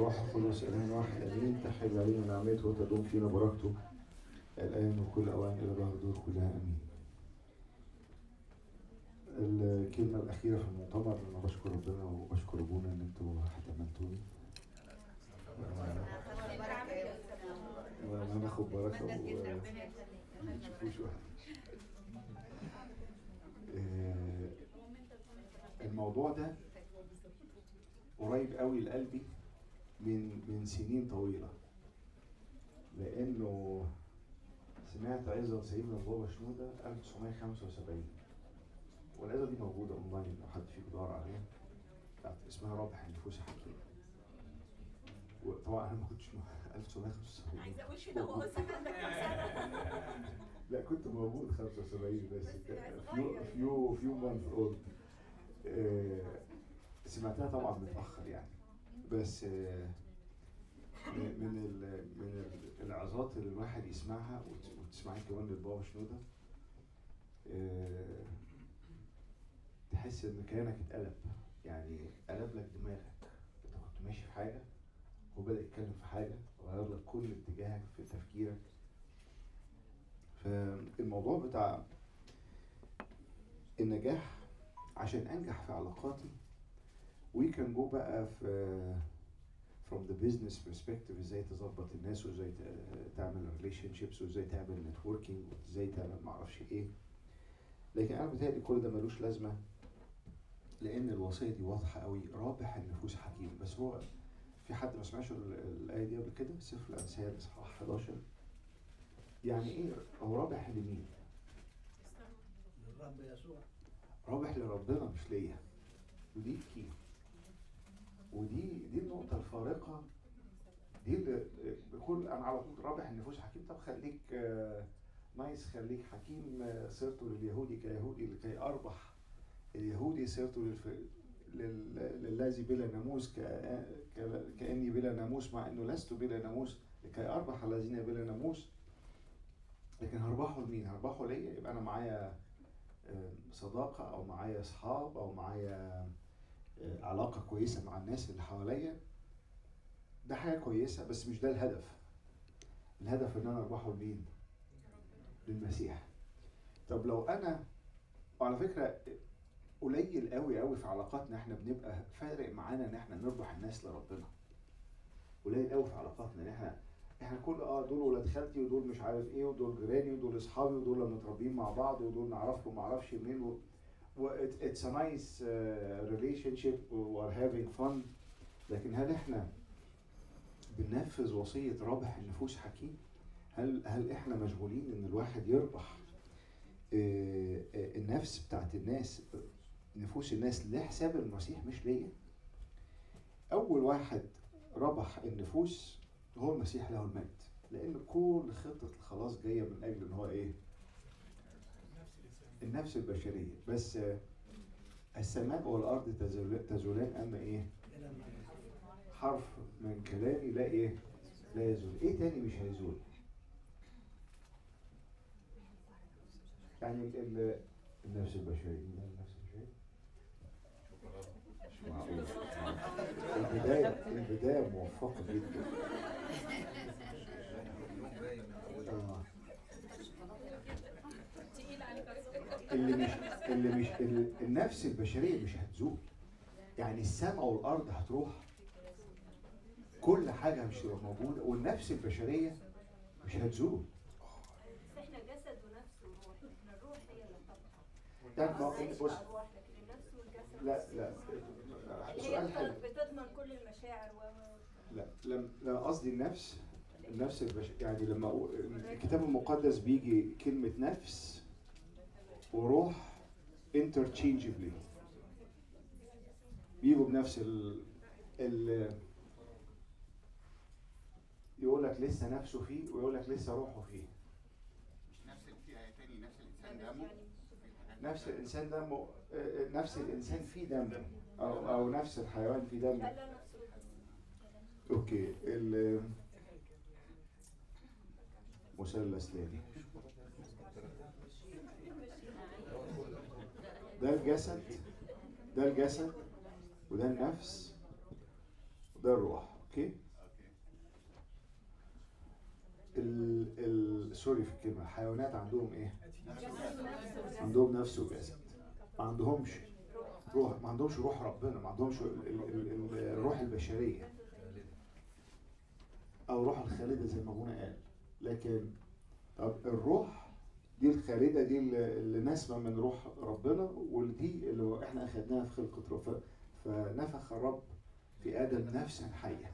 والروح القدس الان واحد امين تحل علينا نعمته وتدوم فينا بركته الان وكل اوان الى ظهر دور كلها امين. الكلمة الأخيرة في المؤتمر أنا بشكر ربنا وبشكر أبونا إن أنتوا احتملتوني. وأنا باخد بركة و ما تشوفوش واحد. آه، الموضوع ده قريب قوي لقلبي من من سنين طويلة لأنه سمعت عظة سيدنا بابا شنودة 1975 والعظة دي موجودة أونلاين لو حد فيكم دور عليها بتاعت اسمها رابح النفوس حكيم وطبعا أنا ما كنتش م- 1975 عايزه اقول كده وهو سكت عندك كام سنه لا كنت موجود 75 بس بس كان صغير. فيو فيو فيو مانث اولد سمعتها طبعا متاخر يعني بس آه، من من ال- من ال- العظات اللي الواحد يسمعها وت- وتسمعي كمان للبابا شنودة آه، تحس ان كيانك اتقلب يعني قلب لك دماغك انت كنت ماشي في حاجه هو بدا يتكلم في حاجه وغير لك كل اتجاهك في تفكيرك فالموضوع بتاع النجاح عشان انجح في علاقاتي we can go بقى في from the business perspective ازاي تظبط الناس وازاي ت- تعمل relationships وازاي تعمل networking وازاي تعمل معرفش ايه لكن انا بتهيألي كل ده ملوش لازمه لان الوصيه دي واضحه قوي رابح النفوس حكيم بس هو في حد ما سمعش ال- الايه دي قبل كده سفر الامثال اصحاح 11 يعني ايه هو رابح لمين؟ للرب يسوع رابح لربنا مش ليا ودي الكي ودي دي النقطة الفارقة دي اللي بكل انا على طول رابح النفوس حكيم طب خليك آه، نايس خليك حكيم آه، صرته لليهودي كيهودي لكي اربح اليهودي صرته للف... لل... للذي بلا ناموس ك... ك... كاني بلا ناموس مع انه لست بلا ناموس لكي اربح الذين بلا ناموس لكن هربحه لمين؟ هربحه ليا يبقى انا معايا آه، صداقة أو معايا أصحاب أو معايا آه، علاقة كويسة مع الناس اللي حواليا ده حاجة كويسة بس مش ده الهدف الهدف إن أنا أربحه لمين؟ للمسيح طب لو أنا وعلى فكرة قليل قوي قوي في علاقاتنا احنا بنبقى فارق معانا ان احنا نربح الناس لربنا قليل قوي في علاقاتنا ان احنا احنا كل اه دول ولاد خالتي ودول مش عارف ايه ودول جيراني ودول اصحابي ودول متربيين مع بعض ودول نعرفهم ما اعرفش منين و, و it- it's a nice uh, relationship و are having fun لكن هل احنا بننفذ وصية رابح النفوس حكيم؟ هل هل احنا مشغولين ان الواحد يربح آه، آه، النفس بتاعت الناس نفوس الناس لحساب المسيح مش ليا؟ أول واحد ربح النفوس هو المسيح له المجد لأن كل خطة الخلاص جاية من أجل إن هو إيه؟ النفس البشرية بس آه، السماء والأرض تزول- تزولان أما إيه؟ إلى ما حرف من كلامي لا إيه؟ لا يزول إيه تاني مش هيزول؟ يعني ال- ال- النفس البشرية مين قال النفس البشرية؟ مش معقول البداية البداية موفقة جدا آه. تقيل عليك اللي مش اللي مش اللي النفس البشريه مش هتزول يعني السماء والارض هتروح كل حاجه مش هتبقى موجوده والنفس البشريه مش هتزول بس احنا جسد ونفس وروح احنا الروح هي اللي بتبقى يعني ما عايش بص ارواح لكن النفس والجسد لا لا اللي سؤال هي حلو بتضمن كل المشاعر و و- لا لم لا قصدي النفس النفس البش... يعني لما أقول- الكتاب المقدس بيجي كلمة نفس وروح interchangeably بيجوا بنفس ال ال يقول لك لسه نفسه فيه ويقول لك لسه روحه فيه نفس في آية تاني نفس الإنسان دمه نفس الانسان دمه آه، نفس الانسان فيه دم او او نفس الحيوان فيه دم لا لا نفس اوكي ال مثلث تاني ده الجسد ده الجسد وده النفس وده الروح اوكي اوكي ال ال سوري في الكلمه الحيوانات عندهم ايه نفس الجسد. عندهم نفس وجسد ما عندهمش روح ما عندهمش روح ربنا ما عندهمش ال- ال- ال- الروح البشريه او روح الخالده زي ما ابونا قال لكن طب الروح دي الخالده دي اللي اللي ناسمه من روح ربنا ودي اللي احنا اخدناها في خلقه رب فنفخ الرب في ادم نفسا حيه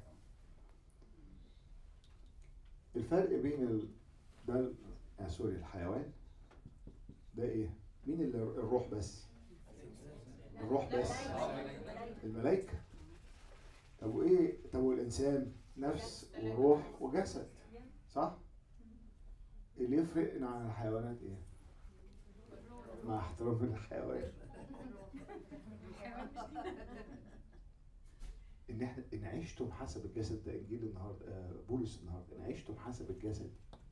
الفرق بين ال... ده ال- آه سوري الحيوان ده ايه مين اللي الروح بس الروح بس الملائكه طب وايه طب والانسان نفس وروح وجسد صح اللي يفرق عن الحيوانات ايه مع احترام الحيوان ان احنا ان عشتم حسب الجسد ده انجيل النهارده آه، بولس النهارده ان عشتم حسب الجسد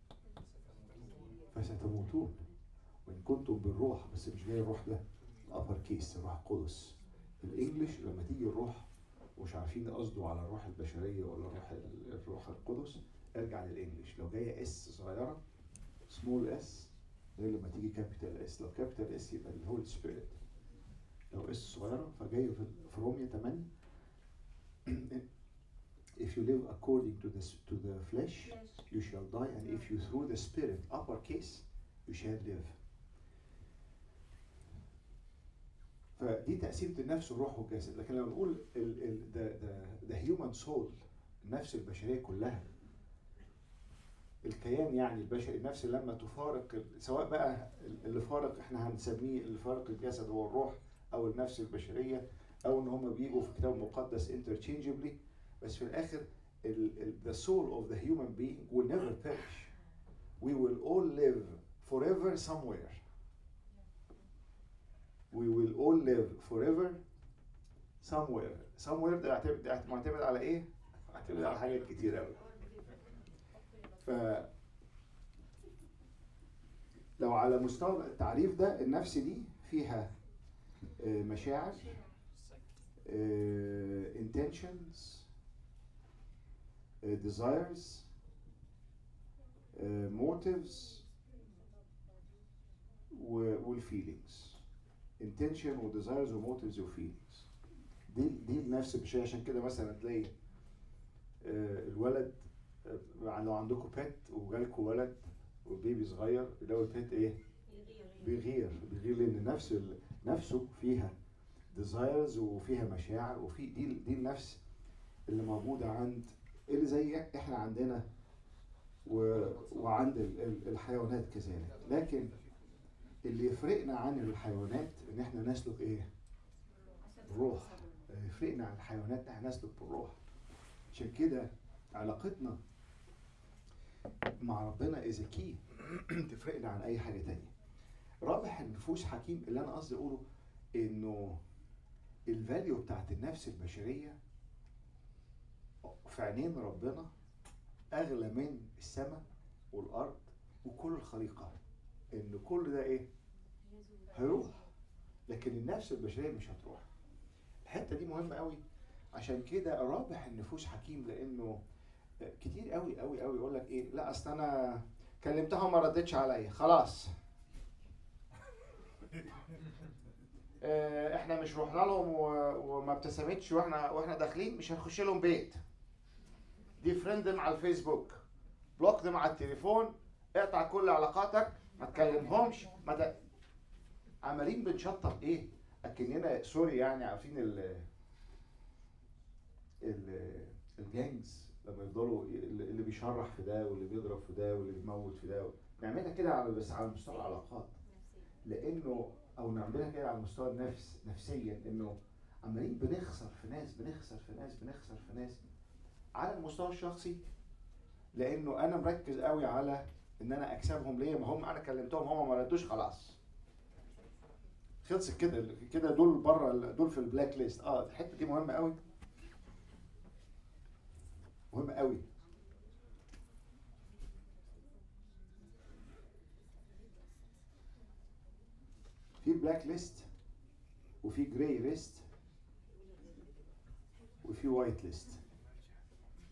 فستموتون وان كنتم بالروح بس مش جاي الروح ده الابر كيس الروح القدس الانجليش لما تيجي الروح ومش عارفين قصده على الروح البشريه ولا الروح ال- الروح القدس ارجع للانجليش لو جايه اس صغيره سمول اس زي لما تيجي كابيتال اس لو كابيتال اس يبقى الهول سبيريت لو اس صغيره فجايه في في رومية 8 if you live according to the to the flesh you shall die and if you through the spirit uppercase you shall live فدي تقسيمة النفس والروح والجسد لكن لما نقول ال ال the, the, the human soul النفس البشرية كلها الكيان يعني البشري النفس لما تفارق ال- سواء بقى ال- اللي فارق احنا هنسميه اللي فارق الجسد هو الروح او النفس البشرية او ان هم بيجوا في الكتاب المقدس interchangeably بس في الاخر ال, ال, the soul of the human being will never perish we will all live forever somewhere we will all live forever somewhere somewhere ده يعتمد ده معتمد على ايه؟ معتمد على حاجات كتير قوي ف لو على مستوى التعريف ده النفس دي فيها آه، مشاعر آه، intentions آه، desires آه، motives و- والفيلينجز intention وديزايرز وموتيفز وفيلينجز دي دي النفس البشريه عشان كده مثلا تلاقي آه، الولد آه، لو عندكم بيت وجالكوا ولد وبيبي صغير لو البيت ايه بيغير بيغير لان نفس ال- نفسه فيها ديزايرز وفيها مشاعر وفي دي دي النفس اللي موجوده عند اللي زي احنا عندنا و... وعند ال- ال- الحيوانات كذلك لكن اللي يفرقنا عن الحيوانات ان احنا نسلك ايه الروح اللي يفرقنا عن الحيوانات ان احنا نسلك بالروح عشان كده علاقتنا مع ربنا از كي تفرقنا عن اي حاجه تانية رابح النفوس حكيم اللي انا قصدي اقوله انه الفاليو بتاعت النفس البشريه في عينين ربنا اغلى من السماء والارض وكل الخليقه ان كل ده ايه هيروح لكن النفس البشريه مش هتروح الحته دي مهمه قوي عشان كده رابح النفوس حكيم لانه كتير قوي قوي قوي يقول لك ايه لا اصل انا كلمتها وما ردتش عليا خلاص آه، احنا مش رحنا لهم و- وما ابتسمتش واحنا واحنا داخلين مش هنخش لهم بيت دي فريندم على الفيسبوك بلوك them على التليفون اقطع كل علاقاتك ما تكلمهمش ما ت... عمالين بنشطب ايه اكننا سوري يعني عارفين ال ال الجانجز لما يفضلوا ي- اللي بيشرح في ده واللي بيضرب في ده واللي بيموت في ده نعملها كده على بس على مستوى العلاقات لانه او نعملها كده على مستوى النفس نفسيا انه عمالين بنخسر في ناس بنخسر في ناس بنخسر في ناس على المستوى الشخصي لانه انا مركز قوي على ان انا اكسبهم ليه ما هم انا كلمتهم هم ما ردوش خلاص خلصت كده كده دول بره ال- دول في البلاك ليست اه الحته دي مهمه قوي مهمه قوي في بلاك ليست وفي جراي ليست وفي وايت ليست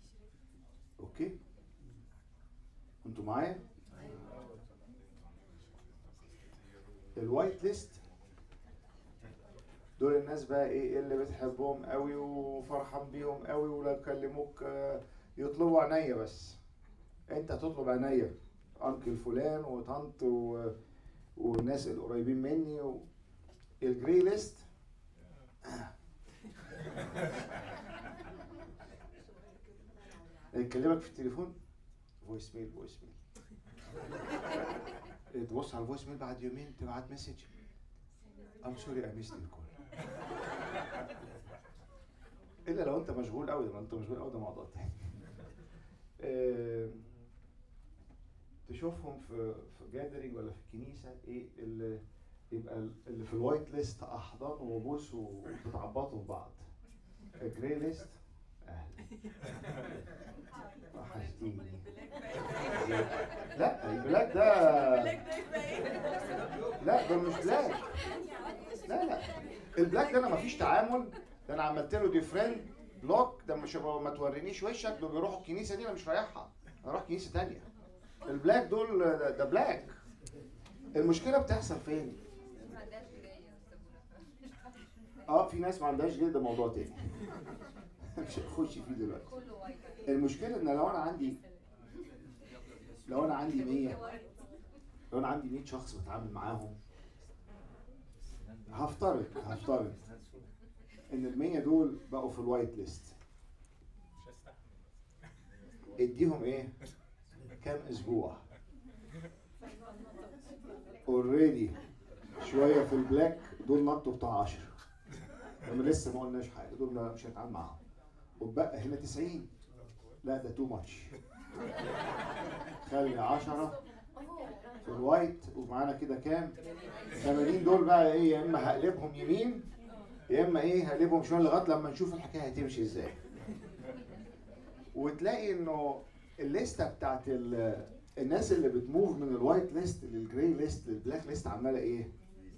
اوكي انتوا معايا الوايت ليست دول الناس بقى ايه اللي بتحبهم قوي وفرحان بيهم قوي ولو كلموك آه، يطلبوا عينيا بس انت تطلب عينيا انكل فلان وطنط و... والناس القريبين مني و... الجري ليست يكلمك في التليفون فويس ميل فويس ميل تبص على الفويس ميل بعد يومين تبعت مسج ام سوري اي ميست الكول الا لو انت مشغول قوي لو انت مشغول قوي ده موضوع تاني آه، تشوفهم في في جادرينج ولا في الكنيسه ايه اللي يبقى اللي في الوايت ليست احضان وبوس وتتعبطوا في بعض الجري ليست اهلا وحشتيني لا البلاك ده لا ده مش بلاك لا لا البلاك ده انا مفيش تعامل ده انا عملت له ديفرنت بلوك ده مش ما تورينيش وشك دول بيروحوا الكنيسه دي انا مش رايحها انا اروح كنيسه تانية البلاك دول ده, ده بلاك المشكله بتحصل فين؟ ما عندهاش بداية سابونا. اه في ناس ما عندهاش جلد ده موضوع تاني مش هنخش فيه دلوقتي كله وايت المشكله ان لو انا عندي لو انا عندي 100 لو انا عندي 100 شخص بتعامل معاهم هفترض هفترض ان ال 100 دول بقوا في الوايت ليست اديهم ايه كام اسبوع اوريدي شويه في البلاك دول نطوا بتاع 10 لما لسه ما قلناش حاجه دول لا مش هنتعامل معاهم وبقى هنا 90 لا ده تو ماتش خلي 10 في الوايت ومعانا كده كام 80 دول بقى ايه يا اما هقلبهم يمين يا اما ايه هقلبهم شمال لغايه لما نشوف الحكايه هتمشي ازاي وتلاقي انه الليسته بتاعت ال- الناس اللي بتموف من الوايت ليست للجراي ليست للبلاك ليست عماله ايه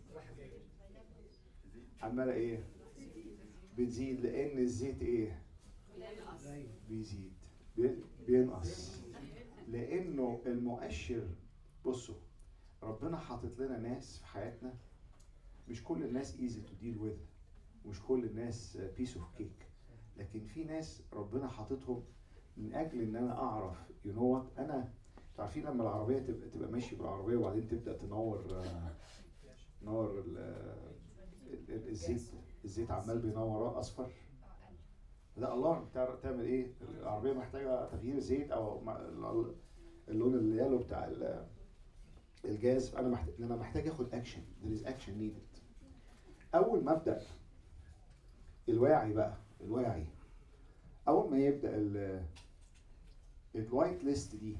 عماله ايه بتزيد لان الزيت ايه بيزيد بي- بينقص لانه المؤشر بصوا ربنا حاطط لنا ناس في حياتنا مش كل الناس ايزي تو ديل وذ مش كل الناس بيس اوف كيك لكن في ناس ربنا حاططهم من اجل ان انا اعرف يو نو وات انا انتوا عارفين لما العربيه تبقى تبقى ماشي بالعربيه وبعدين تبدا تنور آه، نور ال- آه، ال- ال- الزيت الزيت عمال بينور اصفر ده الله بتاع تعمل ايه العربيه محتاجه تغيير زيت او مع- ال- اللون اليالو بتاع ال- الجاز انا محتاج انا محتاج اخد اكشن there is action needed اول ما ابدا الواعي بقى الواعي اول ما يبدا ال الوايت ليست دي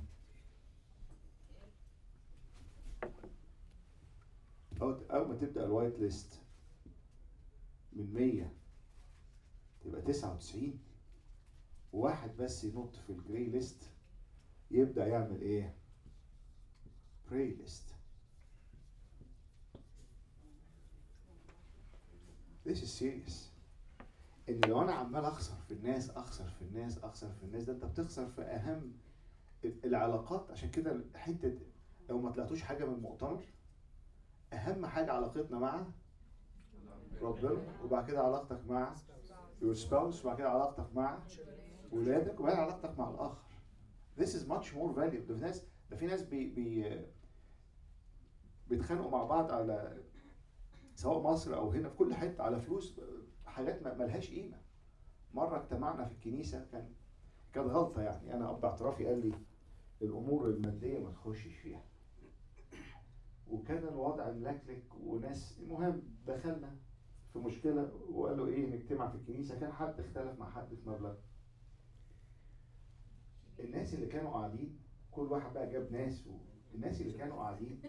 أو- اول ما تبدا الوايت ليست من 100 تبقى 99 وواحد بس ينط في الجراي ليست يبدا يعمل ايه براي ليست This is serious ان لو انا عمال اخسر في الناس اخسر في الناس اخسر في الناس ده انت بتخسر في اهم ال- العلاقات عشان كده حته لو ما طلعتوش حاجه من المؤتمر اهم حاجه علاقتنا مع ربنا وبعد كده علاقتك مع your spouse وبعد كده علاقتك مع ولادك وبعدين علاقتك مع الاخر this is much more valuable ده في ناس ده في ناس بي بي بيتخانقوا مع بعض على سواء مصر او هنا في كل حته على فلوس حاجات ما ملهاش قيمه مره اجتمعنا في الكنيسه كان كانت غلطه يعني انا اب اعترافي قال لي الامور الماديه ما تخشش فيها وكان الوضع ملكلك وناس المهم دخلنا في مشكله وقالوا ايه نجتمع في الكنيسه كان حد اختلف مع حد في مبلغ الناس اللي كانوا قاعدين كل واحد بقى جاب ناس والناس اللي كانوا قاعدين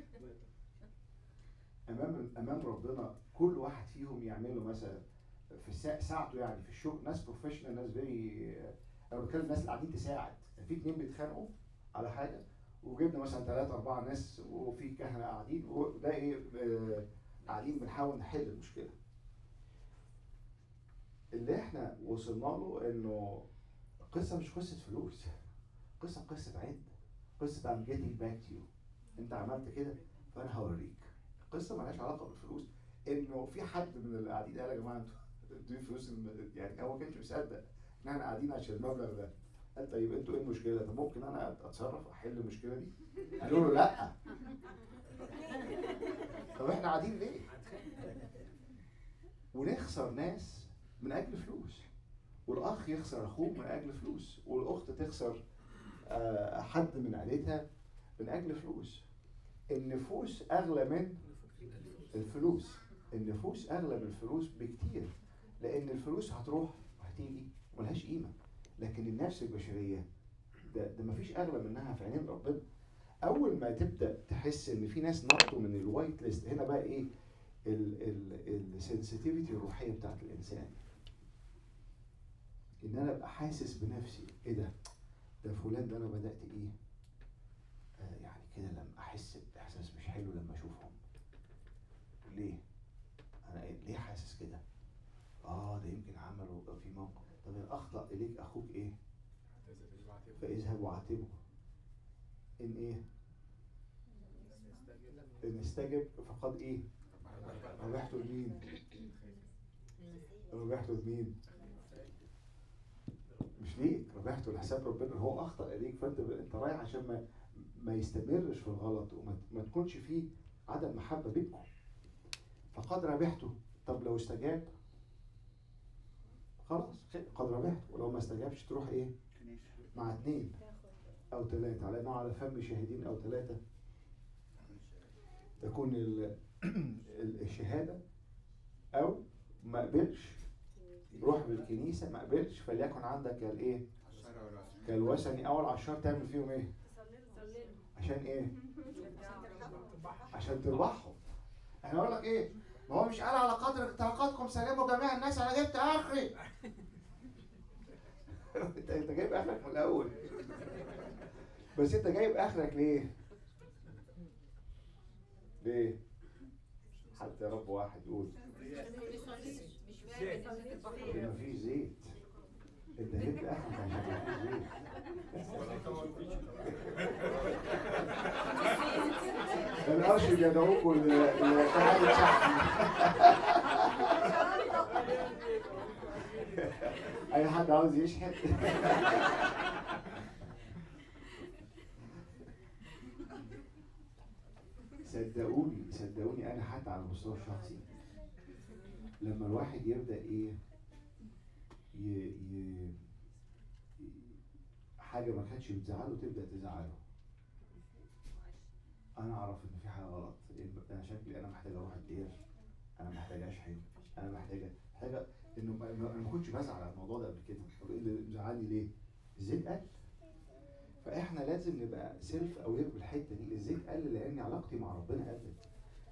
امام امام ربنا كل واحد فيهم يعمل له مثلا في سا- ساعته يعني في الشغل ناس بروفيشنال ناس فيري انا بتكلم الناس اللي قاعدين تساعد في اتنين بيتخانقوا على حاجه وجبنا مثلا ثلاثة أربعة ناس وفي كهنة قاعدين وده إيه آه، قاعدين بنحاول نحل المشكلة. اللي إحنا وصلنا له إنه القصة مش قصة فلوس. قصه قصه عد قصه I'm getting back to you انت عملت كده فانا هوريك القصه مالهاش علاقه بالفلوس انه في حد من اللي قاعدين قال يا جماعه انتوا ادوني فلوس الم- يعني هو ما كانش مصدق ان احنا قاعدين عشان المبلغ ده قال طيب انتوا ايه المشكله؟ طب ممكن انا اتصرف احل المشكله دي؟ قالوا له لا طب احنا قاعدين ليه؟ ونخسر ناس من اجل فلوس والاخ يخسر اخوه من اجل فلوس والاخت تخسر آه، حد من عيلتها من اجل فلوس النفوس اغلى من الفلوس النفوس اغلى من الفلوس بكتير لان الفلوس هتروح وهتيجي ملهاش قيمه لكن النفس البشريه ده ده مفيش اغلى منها في عينين ربنا اول ما تبدا تحس ان في ناس نطوا من الوايت ليست هنا بقى ايه السنسيتيفيتي الروحيه بتاعت الانسان ان انا ابقى حاسس بنفسي ايه ده ده فلان ده انا بدات ايه آه يعني كده لما احس باحساس مش حلو لما اشوفهم ليه انا إيه؟ ليه حاسس كده اه ده يمكن عملوا في موقف طب إن اخطا اليك اخوك ايه فاذهب وعاتبه ان ايه ان استجب فقد ايه ربحته لمين ربحته لمين مش ليك ربحته لحساب ربنا هو اخطا اليك فانت انت رايح عشان ما ما يستمرش في الغلط وما ما تكونش فيه عدم محبه بينكم فقد ربحته طب لو استجاب خلاص خير، قد ربحت ولو ما استجابش تروح ايه مع اتنين او ثلاثة على انه على فم شاهدين او ثلاثة تكون ال- ال- الشهادة او ما قبلش روح بالكنيسة ما قبلش فليكن عندك الايه عشرة ولا عشرين. كالوثني او العشار تعمل فيهم ايه صلي عشان ايه عشان تربحهم انا اقول لك ايه ما هو مش قال على قدر طاقتكم سلموا جميع الناس انا جبت اخري انت انت جايب اخرك من الاول بس انت جايب اخرك ليه ليه حتى يا رب واحد يقول مش فاهم الناس البحر عشان مفيش زيت انت جبت اخرك عشان مفيش زيت الارشد يدعوكم لتعالي شعبي اي حد عاوز يشحن صدقوني صدقوني انا حتى على المستوى الشخصي لما الواحد يبدا ايه ي... ي... حاجه ما كانتش بتزعله تبدا تزعله انا اعرف ان في حاجه غلط انا شكلي انا محتاج اروح الدير انا محتاج اشحن انا محتاجه محتاجه انه ما- ما- انا ما كنتش بزعل على الموضوع ده قبل كده طب ايه اللي مزعلني ليه؟ الزيت قل فاحنا لازم نبقى سيلف اوير بالحته دي الزيت قل لان علاقتي مع ربنا قلت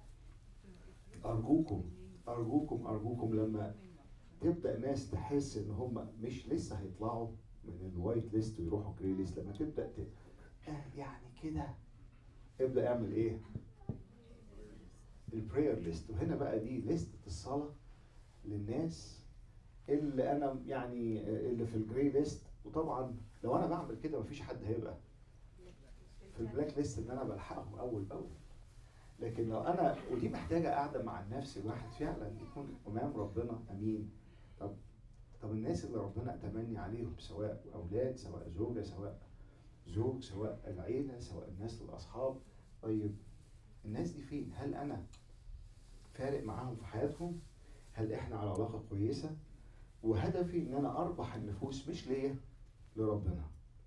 ارجوكم ارجوكم ارجوكم لما تبدا ناس تحس ان هم مش لسه هيطلعوا من الوايت ليست ويروحوا جري ليست لما تبدا ت... آه يعني كده ابدا اعمل ايه البراير ليست وهنا بقى دي ليست الصلاه للناس اللي انا يعني اللي في الجري ليست وطبعا لو انا بعمل كده مفيش حد هيبقى في البلاك ليست ان انا بلحقهم اول باول لكن لو انا ودي محتاجه قاعده مع النفس الواحد فعلا يكون امام ربنا امين طب طب الناس اللي ربنا تمني عليهم سواء اولاد سواء زوجه سواء زوج سواء العيله سواء الناس الاصحاب طيب الناس دي فين هل انا فارق معاهم في حياتهم هل احنا على علاقه كويسه وهدفي ان انا اربح النفوس مش ليا لربنا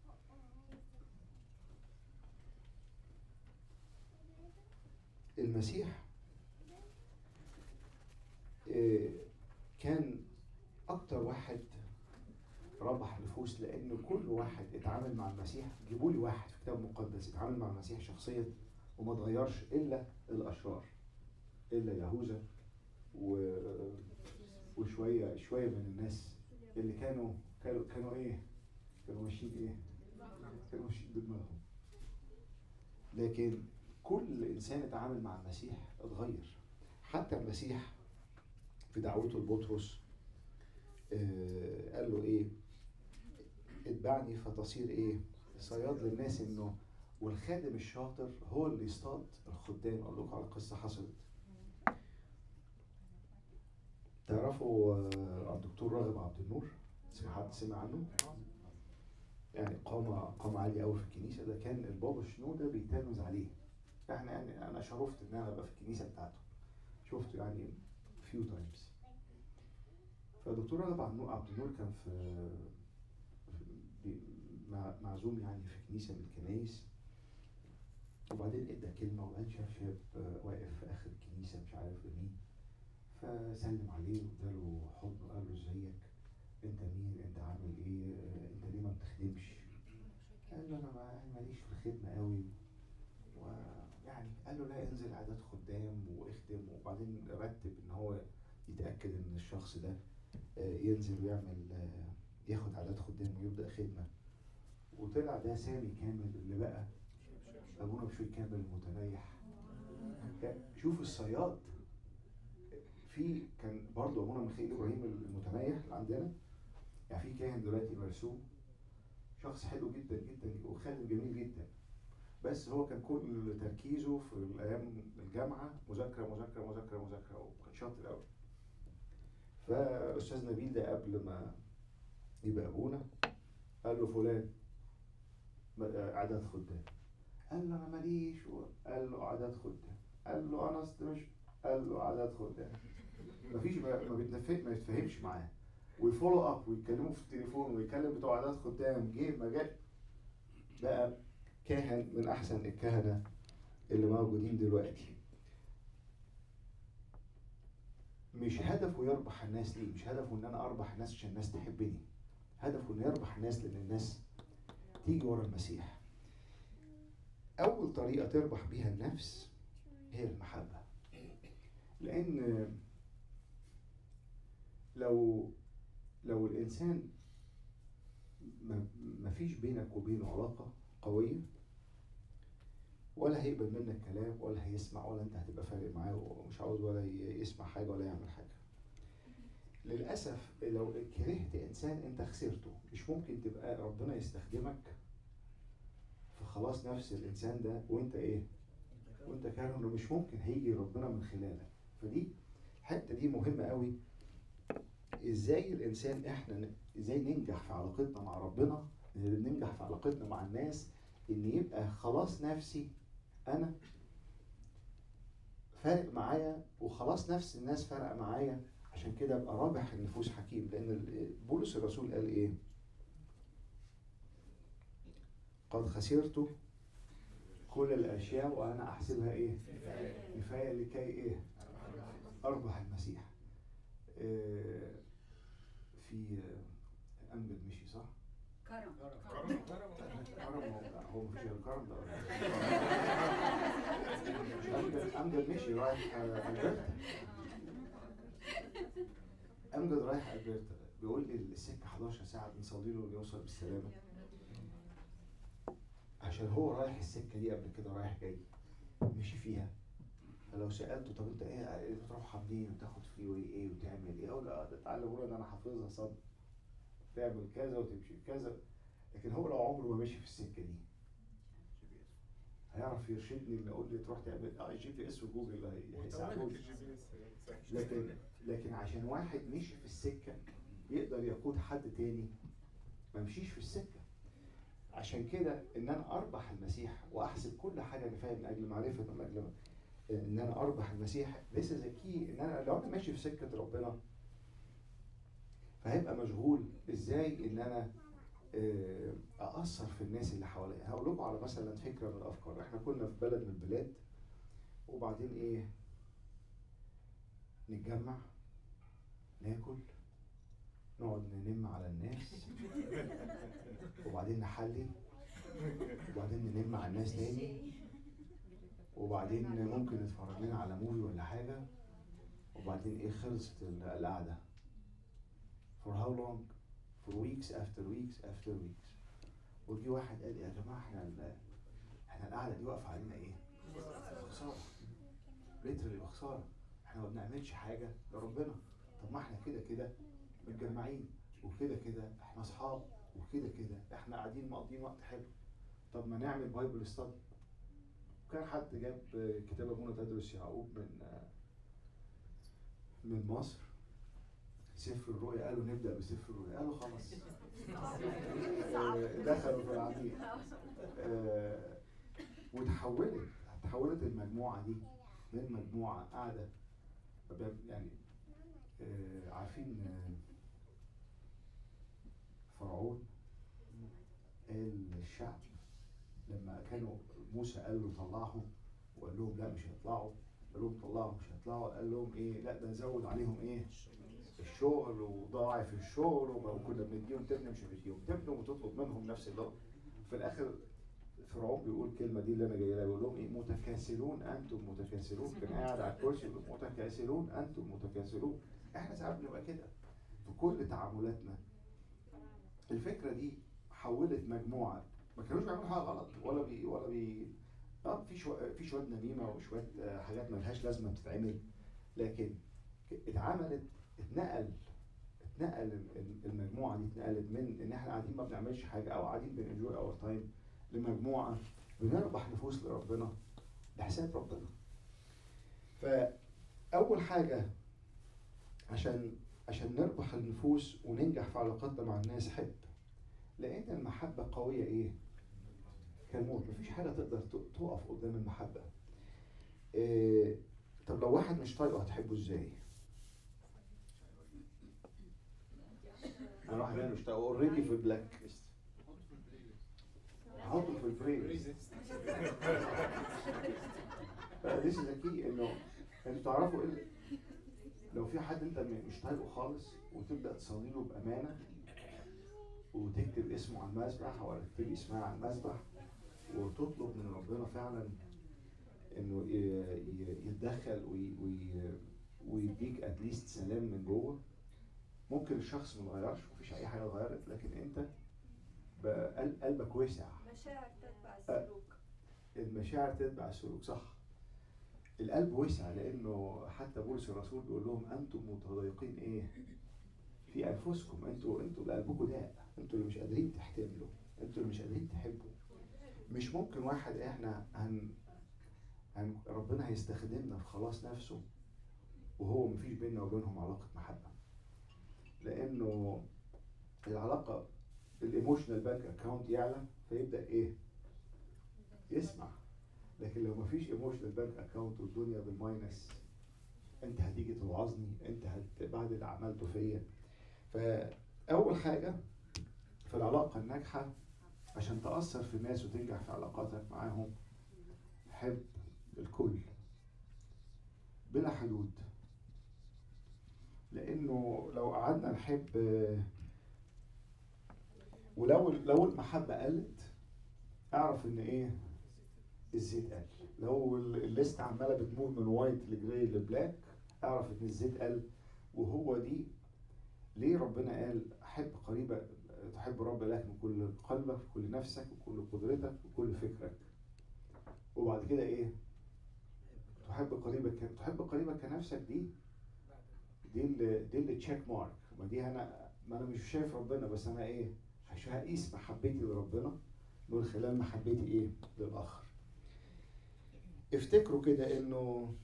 المسيح آه، كان اكتر واحد ربح نفوس لان كل واحد اتعامل مع المسيح جيبوا لي واحد في الكتاب المقدس اتعامل مع المسيح شخصيا وما اتغيرش الا الاشرار الا يهوذا و... وشويه شويه من الناس اللي كانوا كانوا كانوا ايه؟ كانوا ماشيين ايه؟ كانوا ماشيين بدماغهم لكن كل انسان اتعامل مع المسيح اتغير حتى المسيح في دعوته لبطرس آه، قال له ايه اتبعني فتصير ايه صياد للناس انه والخادم الشاطر هو اللي يصطاد الخدام اقول لكم على قصه حصلت تعرفوا آه، الدكتور راغب عبد النور سمع حد سمع عنه يعني قامة قامة عالية قوي في الكنيسة ده كان البابا شنودة بيتلمذ عليه احنا يعني انا شرفت ان انا ابقى في الكنيسة بتاعته شفته يعني فيو تايمز فدكتور راغب عبد النور عبد النور كان في في- مع- معزوم يعني في كنيسة من الكنايس وبعدين ادى كلمة وبعدين شاف شاب آه، واقف في اخر الكنيسة مش عارف مين فسلم عليه واداله حضن وقال له ازيك انت مين انت عامل ايه آه، انت ليه ما بتخدمش قال له انا ما- ماليش في الخدمه قوي ويعني قال له لا انزل اعداد خدام واخدم وبعدين رتب ان هو يتاكد ان الشخص ده آه، ينزل ويعمل آه، ياخد اعداد خدام ويبدا خدمه وطلع ده سامي كامل اللي بقى ابونا بشوي كامل المتنيح شوف الصياد في كان برضه ابونا ميخائيل ابراهيم المتنيح اللي عندنا يعني في كاهن دلوقتي مرسوم شخص حلو جدا جدا وخادم جميل جدا بس هو كان كل تركيزه في الايام الجامعه مذاكره مذاكره مذاكره مذاكره وكان شاطر قوي فاستاذ نبيل ده قبل ما يبقى ابونا قال له فلان ما- اعداد خدام قال له انا ماليش قال له اعداد خدام قال له انا أصل مش قال له اعداد خدام مفيش ما ما بيتفق ما يتفاهمش معاه ويفولو اب ويتكلموا في التليفون ويكلم بتوع اعداد خدام جه ما جاش بقى كاهن من احسن الكهنه اللي موجودين دلوقتي مش هدفه يربح الناس ليه مش هدفه ان انا اربح الناس عشان الناس تحبني هدفه انه يربح الناس لان الناس تيجي ورا المسيح اول طريقه تربح بيها النفس هي المحبه لان لو لو الانسان ما ما فيش بينك وبينه علاقه قويه ولا هيقبل منك كلام ولا هيسمع ولا انت هتبقى فارق معاه ومش عاوز ولا ي- يسمع حاجه ولا يعمل حاجه للاسف لو كرهت انسان انت خسرته مش ممكن تبقى ربنا يستخدمك في خلاص نفس الانسان ده وانت ايه وانت كاره انه مش ممكن هيجي ربنا من خلالك فدي الحته دي مهمه قوي ازاي الانسان احنا ن- ازاي ننجح في علاقتنا مع ربنا ننجح في علاقتنا مع الناس ان يبقى خلاص نفسي انا فارق معايا وخلاص نفس الناس فارقه معايا عشان كده ابقى رابح النفوس حكيم لان ال- بولس الرسول قال ايه قد خسرت كل الاشياء وانا احسبها ايه كفايه لكي ايه اربح المسيح آه، في آه، امجد مشي صح كرم كرم هو لا، هو مفيش غير كرم ده أمجد- امجد مشي رايح آه، البرتا امجد رايح البرتا بيقول لي السكه 11 ساعه بنصلي له يوصل بالسلامه عشان هو رايح السكه دي قبل كده رايح جاي مشي فيها فلو سالته طب انت ايه بتروح منين وتاخد فري واي ايه وتعمل ايه اقول لا ده اتعلم ده انا حافظها صد تعمل كذا وتمشي كذا لكن هو لو عمره ما مشي في السكه دي هيعرف يرشدني اللي اقول لي تروح تعمل اه جي بي اس وجوجل هي- هيساعدوني لكن لكن عشان واحد مشي في السكه يقدر يقود حد تاني ما مشيش في السكه عشان كده ان انا اربح المسيح واحسب كل حاجه كفايه من اجل معرفه من اجل ان انا اربح المسيح ليس ذكي ان انا لو انا ماشي في سكه ربنا فهيبقى مشغول ازاي ان انا آه، اثر في الناس اللي حواليا هقول لكم على مثلا فكره من الافكار احنا كنا في بلد من البلاد وبعدين ايه نتجمع ناكل نقعد ننم على الناس وبعدين نحلي وبعدين ننم على الناس تاني وبعدين ممكن نتفرج لنا على موفي ولا حاجة وبعدين ايه خلصت ال- القعدة for how long for weeks after weeks after weeks وجي واحد قال يا جماعة احنا ال- احنا القعدة دي واقفة علينا ايه؟ خسارة ليترالي بخسارة احنا ما بنعملش حاجة لربنا طب ما احنا كده كده متجمعين وكده كده احنا اصحاب وكده كده احنا قاعدين مقضيين وقت حلو طب ما نعمل بايبل ستادي وكان حد جاب كتاب ابونا تدرس يعقوب من من مصر سفر الرؤيا قالوا نبدا بسفر الرؤيا قالوا خلاص آه، دخلوا في العميق آه، وتحولت تحولت المجموعه دي من مجموعه قاعده ب- يعني آه، عارفين آه، فرعون قال للشعب لما كانوا موسى قال له طلعهم وقال لهم لا مش هيطلعوا قال لهم طلعوا مش هيطلعوا قال لهم ايه لا ده زود عليهم ايه الشغل وضاعف الشغل وما وكنا بنديهم تبني مش هنديهم تبنوا وتطلب منهم نفس اللي في الاخر فرعون بيقول الكلمه دي اللي انا جاي لها بيقول لهم ايه متكاسلون انتم متكاسلون كان قاعد على الكرسي يقول متكاسلون انتم متكاسلون احنا ساعات بنبقى كده في كل تعاملاتنا الفكره دي حولت مجموعه ما كانوش بيعملوا حاجه غلط ولا بي ولا بي اه في شويه في شويه نميمه وشويه آه، حاجات ملهاش لازمه بتتعمل لكن ك- اتعملت اتنقل اتنقل ال- ال- المجموعه دي اتنقلت من ان احنا قاعدين ما بنعملش حاجه او قاعدين بنجوي اور تايم لمجموعه بنربح نفوس لربنا بحساب ربنا. فاول حاجه عشان عشان نربح النفوس وننجح في علاقاتنا مع الناس حب لان المحبه قويه ايه؟ كالموت مفيش حاجه تقدر ت- تقف قدام المحبه. إيه طب لو واحد مش طايقه هتحبه ازاي؟ انا واحد مش طايقه اوريدي في البلاك ليست هحطه في البلاي ليست ذيس از كي انه انتوا تعرفوا ايه اللي- لو في حد انت م- مش طايقه خالص وتبدا تصلي له بامانه وتكتب اسمه على المسبح ولا تكتبي اسمها على المسبح وتطلب من ربنا فعلا انه ي- ي- يتدخل وي- وي- ويديك اتليست سلام من جوه ممكن الشخص ما اتغيرش مفيش اي حاجه اتغيرت لكن انت بقى قل- قلبك وسع مشاعر تتبع السلوك المشاعر تتبع السلوك صح القلب وسع لانه حتى بولس الرسول بيقول لهم انتم متضايقين ايه في انفسكم انتوا انتوا اللي قلبكم ضاق انتوا اللي مش قادرين تحتملوا انتوا اللي مش قادرين تحبوا مش ممكن واحد احنا هن, هن ربنا هيستخدمنا في خلاص نفسه وهو مفيش بيننا وبينهم علاقه محبه لانه العلاقه الايموشنال بانك اكونت يعلى فيبدا ايه يسمع لكن لو مفيش ايموشنال بانك اكونت والدنيا بالماينس انت هتيجي توعظني انت هت بعد اللي عملته فيا فاول حاجه في العلاقه الناجحه عشان تاثر في الناس وتنجح في علاقاتك معاهم حب الكل بلا حدود لانه لو قعدنا نحب ولو لو المحبه قلت اعرف ان ايه الزيت قل لو ال- الليست عماله بتمور من وايت لجراي لبلاك اعرف ان الزيت قل وهو دي ليه ربنا قال حب قريبك تحب رب لك من كل قلبك وكل نفسك وكل قدرتك وكل فكرك وبعد كده ايه تحب قريبك ك- تحب قريبك كنفسك دي دي اللي دي اللي تشيك مارك ما دي انا ما انا مش شايف ربنا بس انا ايه هش- هقيس محبتي لربنا من خلال محبتي ايه للاخر افتكروا كده انه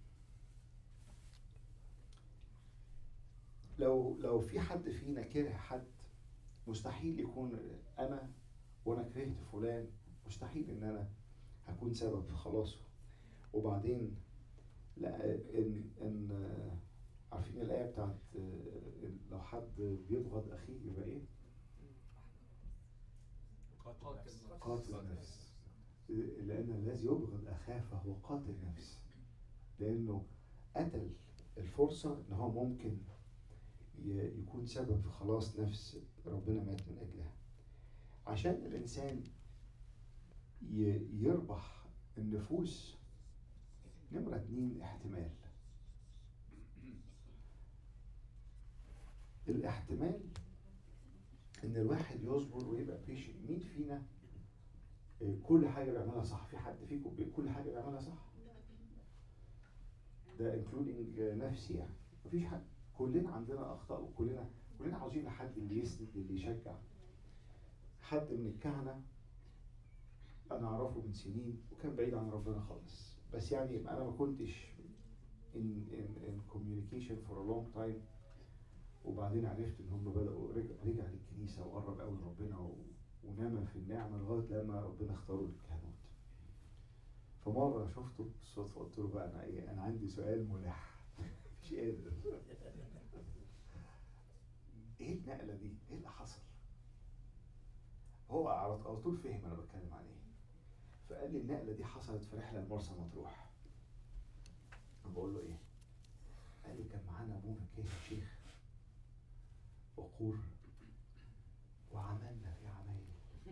لو لو في حد فينا كره حد مستحيل يكون انا وانا كرهت فلان مستحيل ان انا هكون سبب في خلاصه وبعدين لا ان ان آه، عارفين الايه بتاعت آه، لو حد بيبغض اخيه يبقى ايه؟ قاتل نفس لأن الذي يبغض أخاه فهو قاتل نفس لأنه قتل الفرصة إن هو ممكن ي- يكون سبب في خلاص نفس ربنا مات من أجلها عشان الإنسان ي- يربح النفوس نمرة اتنين احتمال الاحتمال ان الواحد يصبر ويبقى بيشن مين فينا آه، كل حاجه بيعملها صح في حد فيكم بي- كل حاجه بيعملها صح ده انكلودنج نفسي يعني مفيش حد كلنا عندنا اخطاء وكلنا كلنا عاوزين حد اللي يسند اللي يشجع حد من الكهنه انا اعرفه من سنين وكان بعيد عن ربنا خالص بس يعني انا ما كنتش in in in communication for a long time وبعدين عرفت ان هم بداوا رجع, رجع للكنيسه وقرب قوي لربنا و- ونما في النعمه لغايه لما ربنا اختاره للكهنوت فمره شفته بالصدفه قلت له بقى انا ايه انا عندي سؤال ملح مش قادر ايه النقله دي؟ ايه اللي حصل؟ هو على على طول فهم انا بتكلم عن ايه فقال لي النقله دي حصلت في رحله لمرسى مطروح انا بقول له ايه؟ قال لي كان معانا ابونا كاهن شيخ وقور وعملنا في عمايل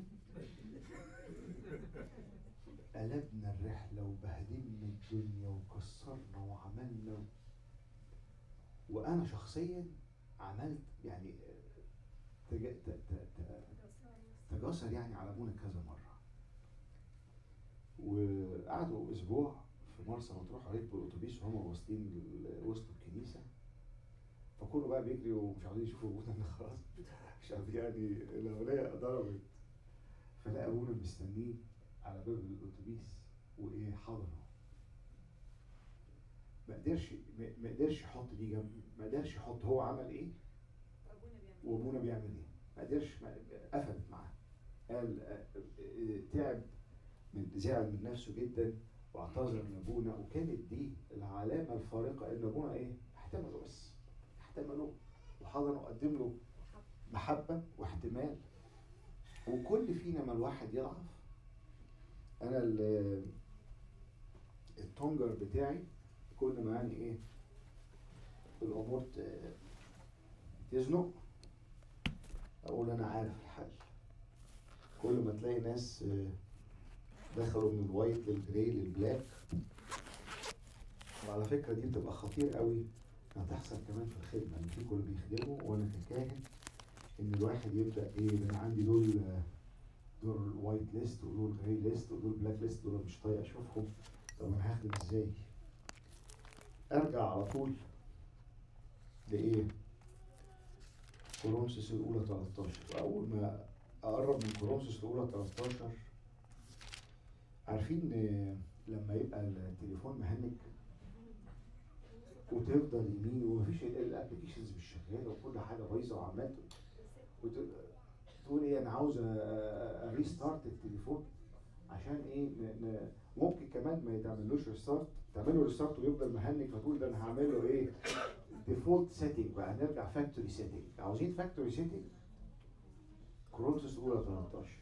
قلبنا الرحلة وبهدلنا الدنيا وكسرنا وعملنا و... وأنا شخصيا عملت يعني تج... ت... ت... ت... تجاسر يعني على ابونا كذا مرة وقعدوا أسبوع في مرسى مطروح ركبوا الأتوبيس وهم واصلين ال- وسط الكنيسة فكله بقى بيجري ومش عاوزين يشوفوا ابونا إن خلاص مش عارف يعني الأغنية ضربت فلقى ابونا مستنيه على باب الأتوبيس وإيه حضنه ما قدرش ما ما قدرش يحط دي جنب ما قدرش يحط هو عمل ايه وابونا بيعمل ايه ما قدرش ما- قفلت معاه قال آه، آه، تعب من زعل من نفسه جدا واعتذر لابونا وكانت دي العلامه الفارقه ان ابونا ايه احتمله بس احتمله وحضنه وقدم له محبه واحتمال وكل فينا ما الواحد يضعف انا ال- التونجر بتاعي كل ما يعني ايه الامور ت- تزنق اقول انا عارف الحل كل ما تلاقي ناس آه، دخلوا من الوايت للجراي للبلاك وعلى فكره دي بتبقى خطير قوي انها تحصل كمان في الخدمه ان في كل بيخدموا وانا ككاهن ان الواحد يبدا ايه ده انا عندي دول آه، دول وايت ليست ودول جراي ليست ودول بلاك ليست دول مش طايق اشوفهم طب انا هخدم ازاي؟ ارجع على طول لايه؟ كورنثوس الاولى 13 واول ما اقرب من كورنثوس الاولى 13 عارفين آه، لما يبقى التليفون مهنج وتفضل يمين ومفيش الابلكيشنز مش شغاله وكل حاجه بايظه وعمال وت- تقول ايه انا عاوز ريستارت التليفون عشان ايه ن- ن- ممكن كمان ما يتعملوش ريستارت تعمل له ريستارت ويفضل مهنج فتقول ده انا هعمل له ايه ديفولت سيتنج بقى نرجع فاكتوري سيتنج عاوزين فاكتوري سيتنج كورنثوس الاولى 13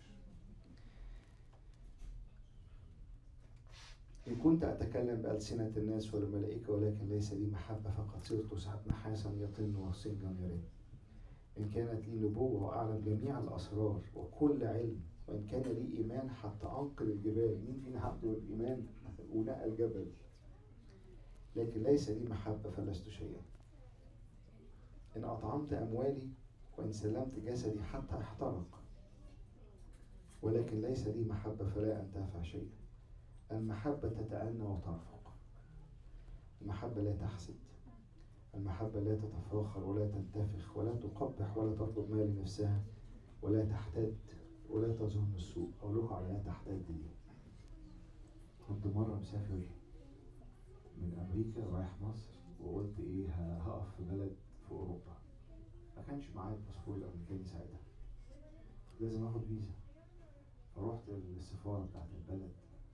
إن كنت أتكلم بألسنة الناس والملائكة ولكن ليس لي محبة فقد صرت سحب نحاسا يطن وسنجا يرن إن كانت لي نبوة وأعلم جميع الأسرار وكل علم وإن كان لي إيمان حتى أنقل الجبال مين فينا عنده الإيمان ونقل جبل لكن ليس لي محبة فلست شيئا إن أطعمت أموالي وإن سلمت جسدي حتى احترق ولكن ليس لي محبة فلا أنتفع شيئا المحبة تتأنى وترفق المحبة لا تحسد المحبة لا تتفاخر ولا تنتفخ ولا تقبح ولا تطلب ما لنفسها ولا تحتد ولا تظن السوء أقول لكم على لا تحتد دي كنت مرة مسافر من أمريكا رايح مصر وقلت إيه ه- هقف في بلد في أوروبا ما كانش معايا الباسبور الأمريكاني ساعتها لازم آخد فيزا فرحت للسفارة بتاعت البلد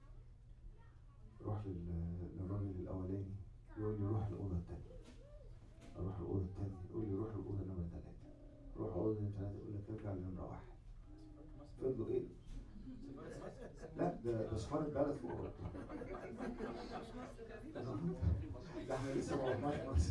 روح لل- للراجل الأولاني يقول لي روح الأوضة التانية أروح الأوضة التانية يقول لي روح الأوضة نمرة تلاتة روح الأوضة نمرة تلاتة يقول لك ارجع لنمرة واحد فضلوا إيه؟ لا ده ده سفارة بلد في أوروبا ده احنا لسه ما رحناش مصر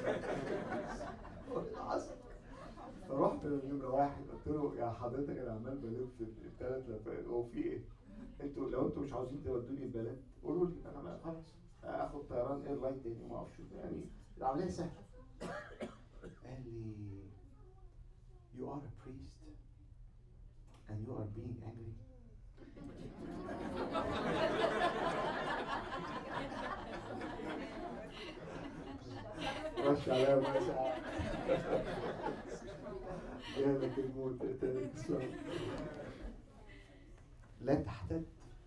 حصل فرحت لنمرة واحد قلت له يا حضرتك انا عمال بلف في الثلاث لفات هو في ايه؟ انتوا لو انتوا مش عاوزين تودوني البلد قولوا لي انا ما خلاص اخد طيران اير لاين تاني وما اعرفش يعني العمليه سهله قال لي you are a priest and you are being angry رش عليا مسعى جالك الموت تاني تسلم لا تحتد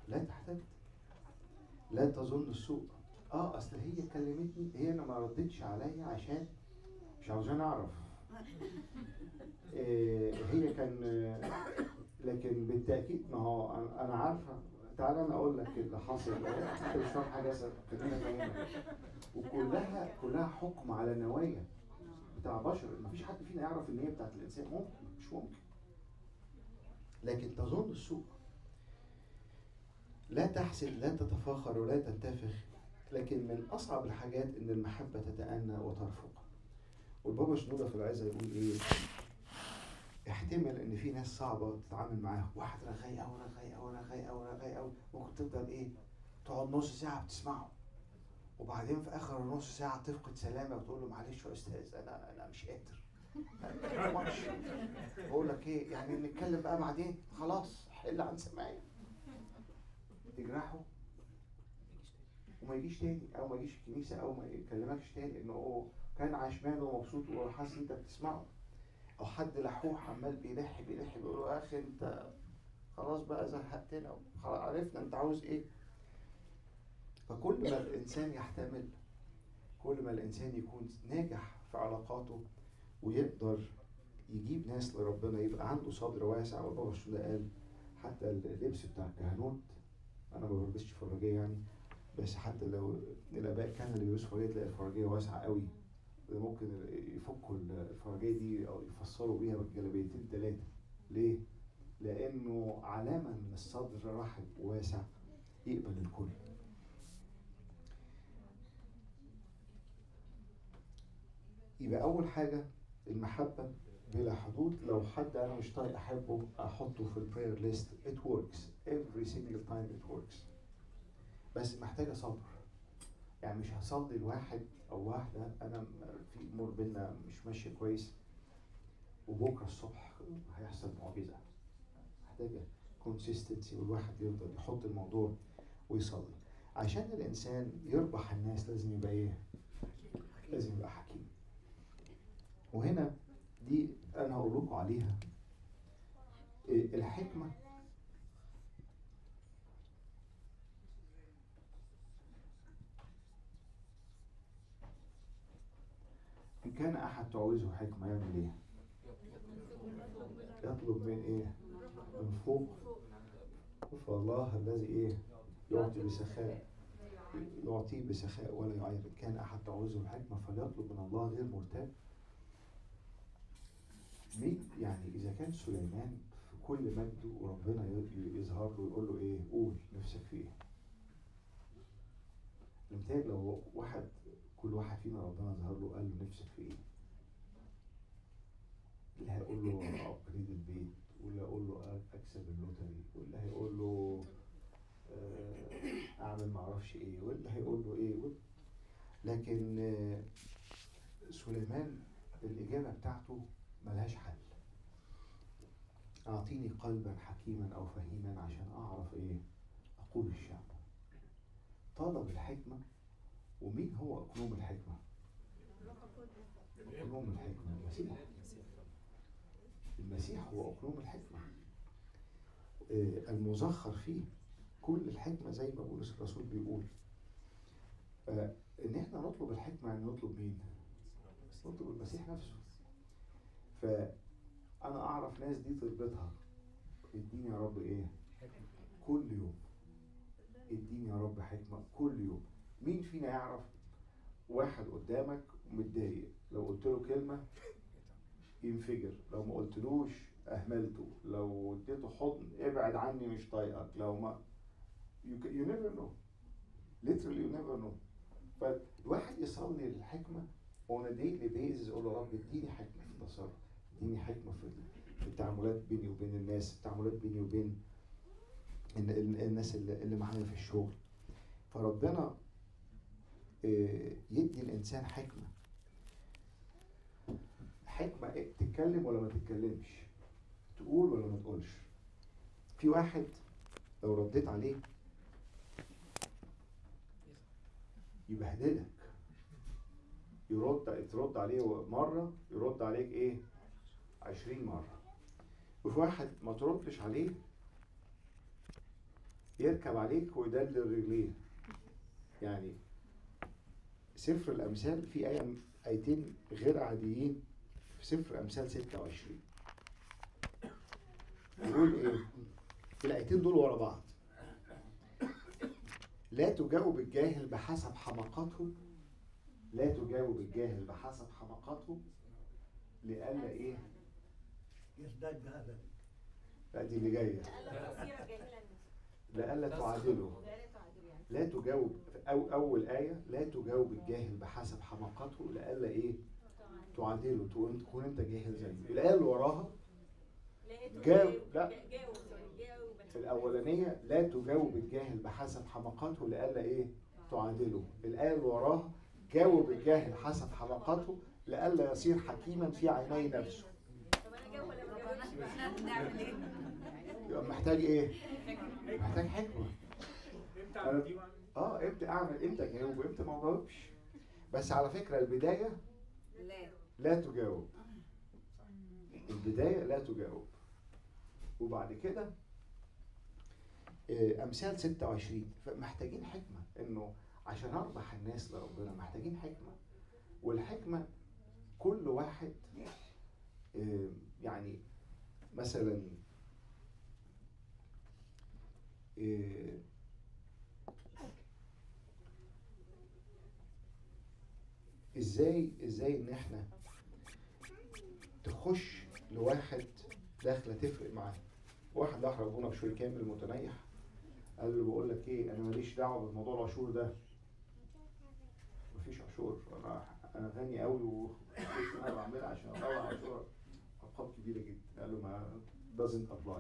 لا تحتد لا تظن السوء اه اصل هي كلمتني هي انا ما ردتش عليا عشان مش عاوزاني اعرف آه هي كان آه، لكن بالتاكيد ما هو أنا- انا عارفه تعالى انا اقول لك اللي حاصل انت مش فاهم حاجه أصلاً، خلينا فاهمها وكلها كلها حكم على نوايا بتاع بشر مفيش حد فينا يعرف النيه بتاعت الانسان ممكن مش ممكن لكن تظن السوء لا تحسد لا تتفاخر ولا تنتفخ لكن من اصعب الحاجات ان المحبه تتأنى وترفق والبابا شنودة في العزة يقول ايه احتمل ان في ناس صعبه تتعامل معاها واحد رغاي قوي رغاي قوي رغاي قوي رغاي قوي ممكن تفضل ايه تقعد نص ساعه بتسمعه وبعدين في اخر النص ساعه تفقد سلامه وتقول له معلش يا استاذ انا انا مش قادر أنا ما أقدرش. بقول لك ايه يعني نتكلم بقى بعدين خلاص حل عن سماعي تجرحه وما يجيش تاني او ما يجيش الكنيسه او ما يكلمكش تاني انه هو كان عشمان ومبسوط وحاسس ان انت بتسمعه او حد لحوح عمال بيلح بيلح بيقول له يا اخي انت خلاص بقى زهقتنا خلاص عرفنا انت عاوز ايه فكل ما الانسان يحتمل كل ما الانسان يكون ناجح في علاقاته ويقدر يجيب ناس لربنا يبقى عنده صدر واسع والبابا الشهداء قال حتى اللبس بتاع الكهنوت انا ما بلبسش فراجيه يعني بس حتى لو الاباء كان اللي بيلبسوا فراجيه تلاقي الفراجيه واسعه قوي ممكن يفكوا الفراجيه دي او يفصلوا بيها بالجلابيتين ثلاثه ليه؟ لانه علامه من الصدر رحب واسع يقبل الكل يبقى اول حاجه المحبه بلا حدود لو حد انا مش طايق احبه احطه في البراير ليست it works every single time it works بس محتاجه صبر يعني مش هصلي لواحد او واحده انا م- في امور بينا مش ماشيه كويس وبكره الصبح هيحصل معجزه محتاجه كونسيستنسي والواحد يفضل يحط الموضوع ويصلي عشان الانسان يربح الناس لازم يبقى ايه لازم يبقى حكيم وهنا دي انا هقول لكم عليها إيه، الحكمه إن كان أحد تعوزه حكمة يعمل إيه؟ يطلب من إيه؟ من فوق فالله الذي إيه؟ يعطي بسخاء يعطيه بسخاء ولا يعير إن كان أحد تعوزه الحكمة فليطلب من الله غير مرتاب مين يعني إذا كان سليمان في كل مجده وربنا ي- يظهر له يقول له إيه؟ قول نفسك في إيه؟ المثال لو واحد كل واحد فينا ربنا ظهر له قال له نفسك في ايه؟ اللي هيقول له ابجريد البيت واللي هيقول له أ- اكسب اللوتري واللي هيقول له آه، اعمل معرفش ايه واللي هيقول له ايه وال- لكن آه، سليمان الاجابه بتاعته ملهاش حل اعطيني قلبا حكيما او فهيما عشان اعرف ايه اقول الشعب طلب الحكمه ومين هو اقلوم الحكمه اقلوم الحكمه المسيح المسيح هو اقلوم الحكمه آه، المزخر فيه كل الحكمه زي ما بولس الرسول بيقول آه، ان احنا نطلب الحكمه يعني نطلب مين نطلب المسيح نفسه فانا اعرف ناس دي تربطها اديني يا رب ايه كل يوم اديني يا رب حكمه كل يوم مين فينا يعرف واحد قدامك متضايق لو قلت له كلمه ينفجر لو ما قلتلوش اهملته لو اديته حضن ابعد عني مش طايقك لو ما you, ca- you never know literally you never know فالواحد يصلي الحكمه on a daily basis يقول له يا رب اديني حكمه في التصرف اديني حكمه في في التعاملات بيني وبين الناس التعاملات بيني وبين ال- ال- الناس اللي اللي معايا في الشغل فربنا آه، يدي الانسان حكمه حكمه إيه؟ تتكلم ولا ما تتكلمش تقول ولا ما تقولش في واحد لو رديت عليه يبهدلك يرد ترد عليه مرة يرد عليك ايه عشرين مرة وفي واحد ما تردش عليه يركب عليك ويدلل رجليه يعني سفر الأمثال في آية آيتين غير عاديين في سفر أمثال 26 يقول إيه؟ الآيتين دول ورا بعض لا تجاوب الجاهل بحسب حماقته لا تجاوب الجاهل بحسب حماقته لئلا إيه؟ يزداد جهلا لا دي اللي جاية لألا تصير جاهلا لئلا تعادله لا تعدل يعني لا تجاوب أو أول آية لا تجاوب الجاهل بحسب حماقته لئلا إيه تعادله تقول تكون أنت جاهل زيه الآية اللي وراها لقيته جاوب- جاوب- لا. جاوب سوري جاوب الأولانية لا تجاوب الجاهل بحسب حماقته لئلا إيه تعادله الآية اللي وراها جاوب الجاهل حسب حماقته لئلا يصير حكيما في عيني نفسه طب انا جاوب ولا ما جاوبش نعمل ايه؟ يبقى محتاج إيه؟ محتاج حكمة امتى على دي وعلى دي؟ اه امتى اعمل امتى اجاوب وامتى ما اجاوبش بس على فكره البدايه لا لا تجاوب البدايه لا تجاوب وبعد كده آه، امثال 26 فمحتاجين حكمه انه عشان اربح الناس لربنا محتاجين حكمه والحكمه كل واحد آه، يعني مثلا آه، ازاي ازاي ان احنا تخش لواحد داخله تفرق معاه واحد راح ربنا بشوي كامل متنيح قال له بقول لك ايه انا ماليش دعوه بالموضوع العاشور ده مفيش عاشور انا انا غني قوي وفلوس انا بعملها عشان اطلع عاشور ارقام كبيره جدا قال له ما doesn't apply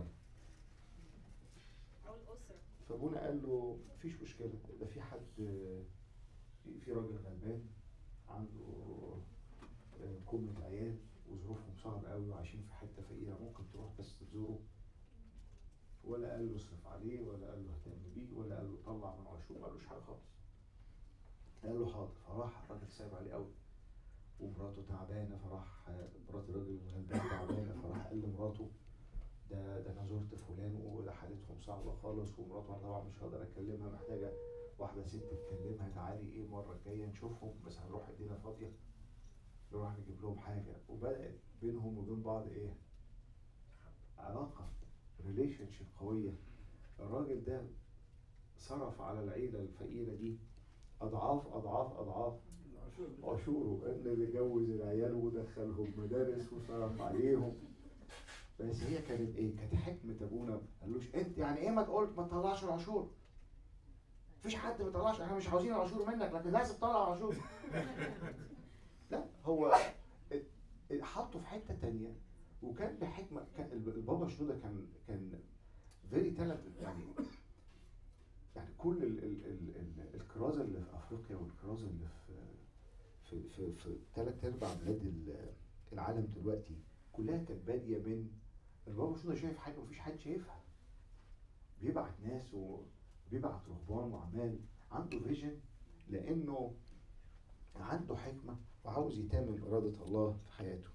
او الاسره فابونا قال له مفيش مشكله ده في حد في راجل غلبان عنده آه، كومة عيال وظروفهم صعبة قوي وعايشين في حتة فقيرة ممكن تروح بس تزوره ولا قال له اصرف عليه ولا قال له اهتم بيه ولا قال له طلع من عاشور ما قالوش حاجة خالص قال له حاضر فراح الراجل صعب عليه قوي ومراته تعبانة فراح آه، مرات الراجل الغلبان تعبانة فراح قال لمراته ده ده انا زرت فلان وده حالتهم صعبة خالص ومراته أنا طبعا مش هقدر اكلمها محتاجة واحدة ست تكلمها تعالي ايه المرة الجاية نشوفهم بس هنروح ايدينا فاضية نروح نجيب لهم حاجة وبدأت بينهم وبين بعض ايه علاقة ريليشن شيب قوية الراجل ده صرف على العيلة الفقيرة دي أضعاف أضعاف أضعاف عشوره إن اللي جوز العيال ودخلهم مدارس وصرف عليهم بس هي كانت ايه؟ كانت حكمة ابونا ما قالوش انت يعني ايه ما تقول ما تطلعش العشور؟ مفيش حد ما يطلعش احنا مش عاوزين العشور منك لكن لازم تطلع العشور. لا هو ات- ات- حطه في حتة تانية وكان بحكمة كان الب- البابا شنودة كان كان فيري تالنتد يعني يعني كل ال ال ال ال الكرازة اللي في افريقيا والكرازة اللي في في في, في ثلاث ارباع بلاد ال- العالم دلوقتي كلها كانت باديه من البابا شنودة شايف حاجه مفيش حد شايفها بيبعت ناس وبيبعت رهبان وعمال عنده فيجن لانه عنده حكمه وعاوز يتمم اراده الله في حياته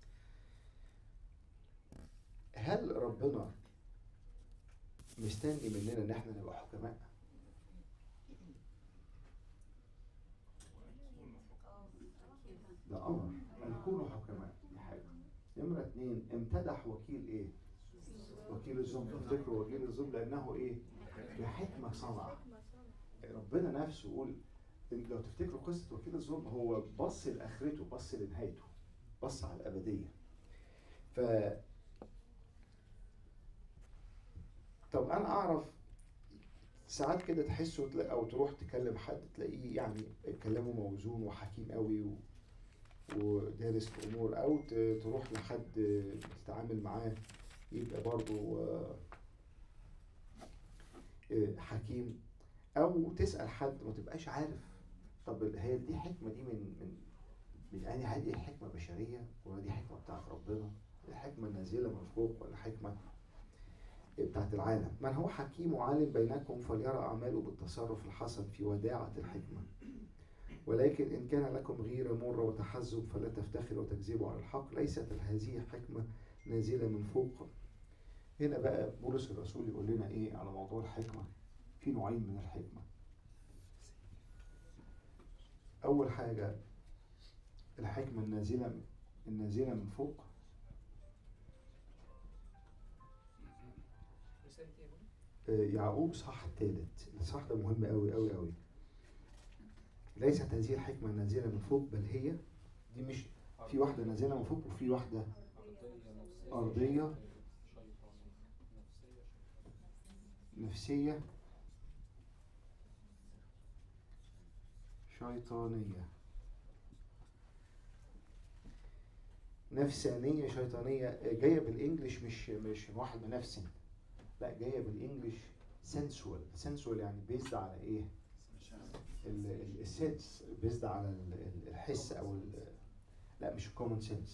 هل ربنا مستني مننا ان احنا نبقى حكماء ده امر ان كونوا حكماء دي حاجه نمره اتنين امتدح وكيل ايه وكيل الظلم تفتكروا وكيل الظلم لانه ايه بحكمه صنع ربنا نفسه يقول إن لو تفتكروا قصه وكيل الظلم هو بص لاخرته بص لنهايته بص على الابديه ف طب انا اعرف ساعات كده تحسه تلاقي او تروح تكلم حد تلاقيه يعني كلامه موزون وحكيم قوي و... ودارس في امور او ت- تروح لحد تتعامل معاه يبقى برضه آه، آه، حكيم او تسال حد ما تبقاش عارف طب هي دي حكمه دي من من من انهي هذه حكمه بشريه ولا دي حكمه بتاعت ربنا الحكمه نازله من فوق ولا حكمه بتاعت العالم من هو حكيم وعالم بينكم فليرى أعماله بالتصرف الحسن في وداعة الحكمة ولكن إن كان لكم غيرة مرة وتحزب فلا تفتخروا وتكذبوا على الحق ليست هذه حكمة نازلة من فوق هنا بقى بولس الرسول يقول لنا إيه على موضوع الحكمة في نوعين من الحكمة أول حاجة الحكمة النازلة النازلة من فوق آه، يعقوب صح الثالث الصح ده مهم قوي قوي قوي ليست هذه الحكمة النازلة من فوق بل هي دي مش في واحدة نازلة من فوق وفي واحدة أرضية نفسية شيطانية نفسانية شيطانية جاية بالإنجلش مش مش واحد منفسن لا جاية بالإنجلش sensual sensual يعني بيزد على إيه؟ السنس بيزد على ال- ال- الحس أو ال- لا مش common sense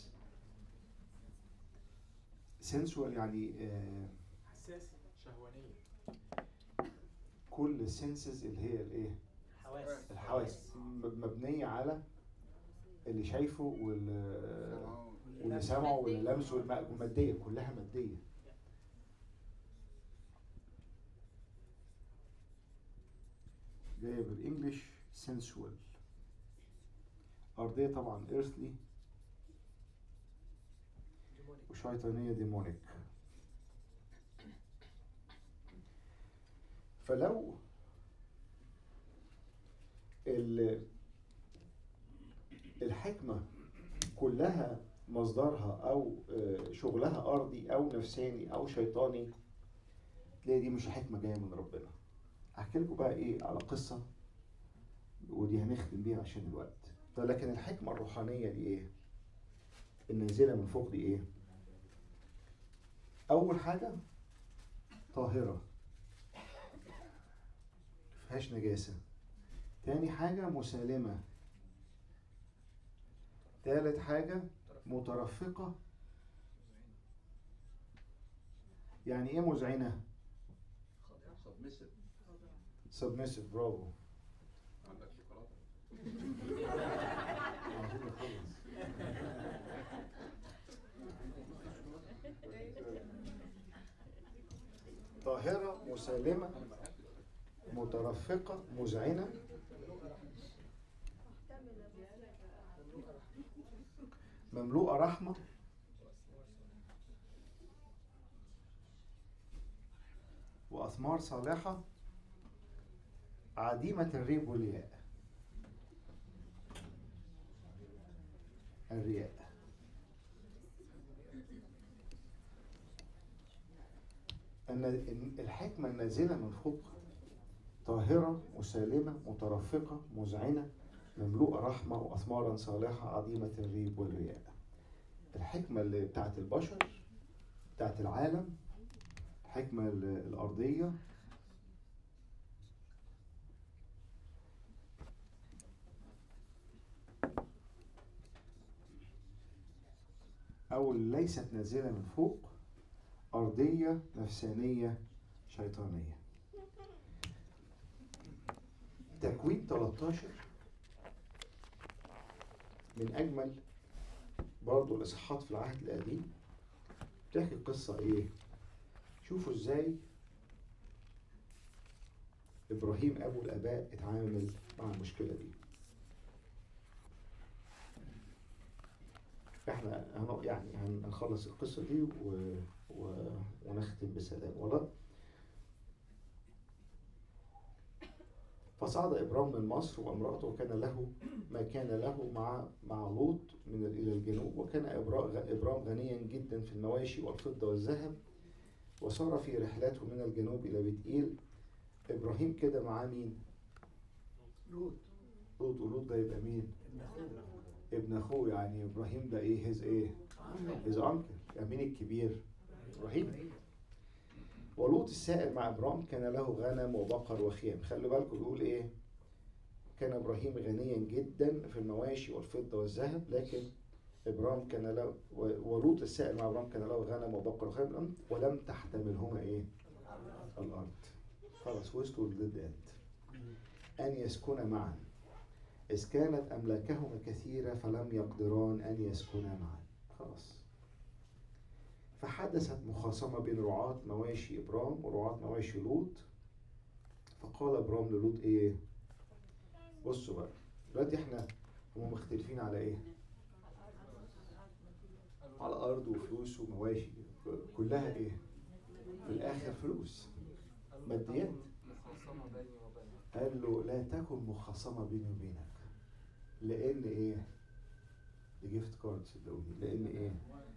sensual يعني آه حساسة شهوانية كل السنسز اللي هي الايه حواس الحواس م- مبنيه على اللي شايفه وال واللي سمعه واللي لمسه والم- والماديه كلها ماديه جايه بالانجلش sensual ارضيه طبعا earthly وشيطانيه ديمونيك فلو ال- الحكمة كلها مصدرها أو آه، شغلها أرضي أو نفساني أو شيطاني تلاقي دي مش حكمة جاية من ربنا هحكي لكم بقى إيه على قصة ودي هنختم بيها عشان الوقت ده لكن الحكمة الروحانية دي إيه؟ النازلة من فوق دي إيه؟ أول حاجة طاهرة مفيهاش نجاسة تاني حاجة مسالمة تالت حاجة مترفقة يعني ايه مذعنة؟ submissive برافو عندك شوكولاته عايزين نخلص. طاهرة مسالمة مترفقة مذعنة مملوءة رحمة وأثمار صالحة عديمة الريب والياء الرياء أن إن الحكمة النازلة من فوق طاهرة مسالمة مترفقة مذعنة مملوءة رحمة وأثمارا صالحة عديمة الريب والرياء الحكمة اللي بتاعت البشر بتاعت العالم الحكمة ال- الأرضية أو اللي ليست نازلة من فوق أرضية نفسانية شيطانية تكوين 13 من أجمل برضو الإصحاحات في العهد القديم بتحكي القصة إيه؟ شوفوا إزاي إبراهيم أبو الآباء اتعامل مع المشكلة دي احنا هن- يعني هنخلص القصة دي و... و... ونختم بسلام ولا فصعد إبرام من مصر وامرأته وكان له ما كان له مع مع لوط من ال- إلى الجنوب وكان إبرا- إبرام غنيا جدا في المواشي والفضة والذهب وصار في رحلته من الجنوب إلى بيت إيل إبراهيم كده معاه مين؟ لوط لوط ولوط ده يبقى مين؟ ابن اخوه ابن أخوه يعني إبراهيم ده إيه هز إيه؟ هز أنكل يعني مين الكبير؟ إبراهيم ولوط السائر مع ابرام كان له غنم وبقر وخيام خلوا بالكم بيقول ايه كان ابراهيم غنيا جدا في المواشي والفضه والذهب لكن ابرام كان له و- ولوط السائر مع ابرام كان له غنم وبقر وخيام ولم تحتملهما ايه الارض خلاص وصلوا للديد اند ان يسكنا معا اذ كانت املاكهما كثيره فلم يقدران ان يسكنا معا خلاص فحدثت مخاصمة بين رعاة مواشي إبرام ورعاة مواشي لوط فقال ابرام للوط ايه بصوا بقى دلوقتي احنا هم مختلفين على ايه على ارض وفلوس ومواشي كلها ايه في الاخر فلوس ماديات مخاصمة بيني وبينك قال له لا تكن مخاصمة بيني وبينك لأن إيه؟ دي جيفت كارد صدقوني لأن إيه؟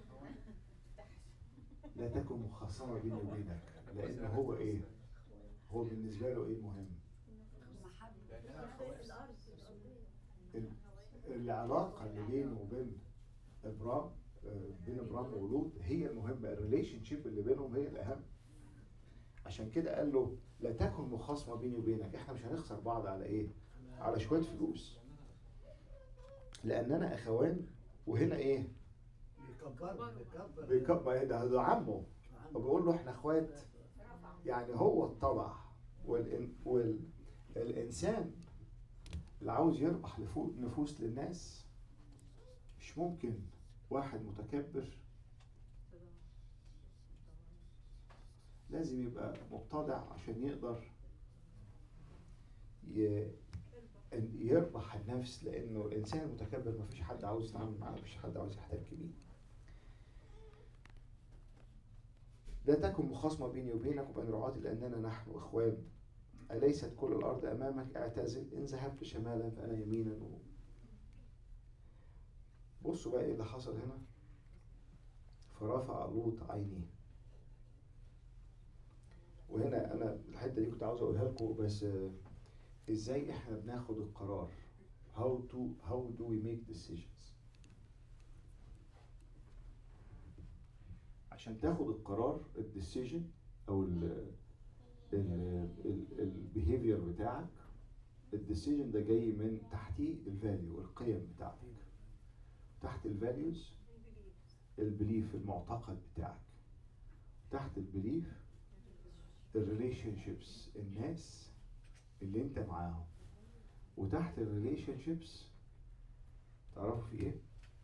لا تكن مخاصمة بيني وبينك لأن هو إيه؟ هو بالنسبة له إيه مهم؟ لأنها خواص ال- العلاقة اللي بينه وبين إبرام آه، بين إبرام ولوط هي المهمة الريليشن شيب اللي بينهم هي الأهم عشان كده قال له لا تكن مخاصمة بيني وبينك احنا مش هنخسر بعض على ايه؟ على شوية فلوس لأننا أخوان وهنا إيه؟ بيكبر بيكبر بيكبر ده ده عمه وبيقول له احنا اخوات يعني هو اتضع والإن وال الإنسان اللي عاوز يربح لفو- نفوس للناس مش ممكن واحد متكبر لازم يبقى متضع عشان يقدر ي- إن يربح النفس لانه الانسان المتكبر مفيش حد عاوز يتعامل معاه مفيش حد عاوز يحتك بيه لا تكن مخاصمة بيني وبينك وبين رعاتي لأننا نحن إخوان أليست كل الأرض أمامك اعتزل إن ذهبت شمالا فأنا يمينا و... بصوا بقى إيه اللي حصل هنا فرفع لوط عينيه وهنا أنا الحتة دي كنت عاوز أقولها لكم بس آه، إزاي إحنا بناخد القرار how to how do we make decisions عشان تاخد القرار الديسيجن او ال البيهيفير بتاعك الديسيجن ده جاي من تحتيه الفاليو القيم بتاعتك تحت الفاليوز البليف المعتقد بتاعك تحت البليف الريليشن شيبس الناس اللي انت معاهم وتحت الريليشن شيبس تعرفوا في ايه؟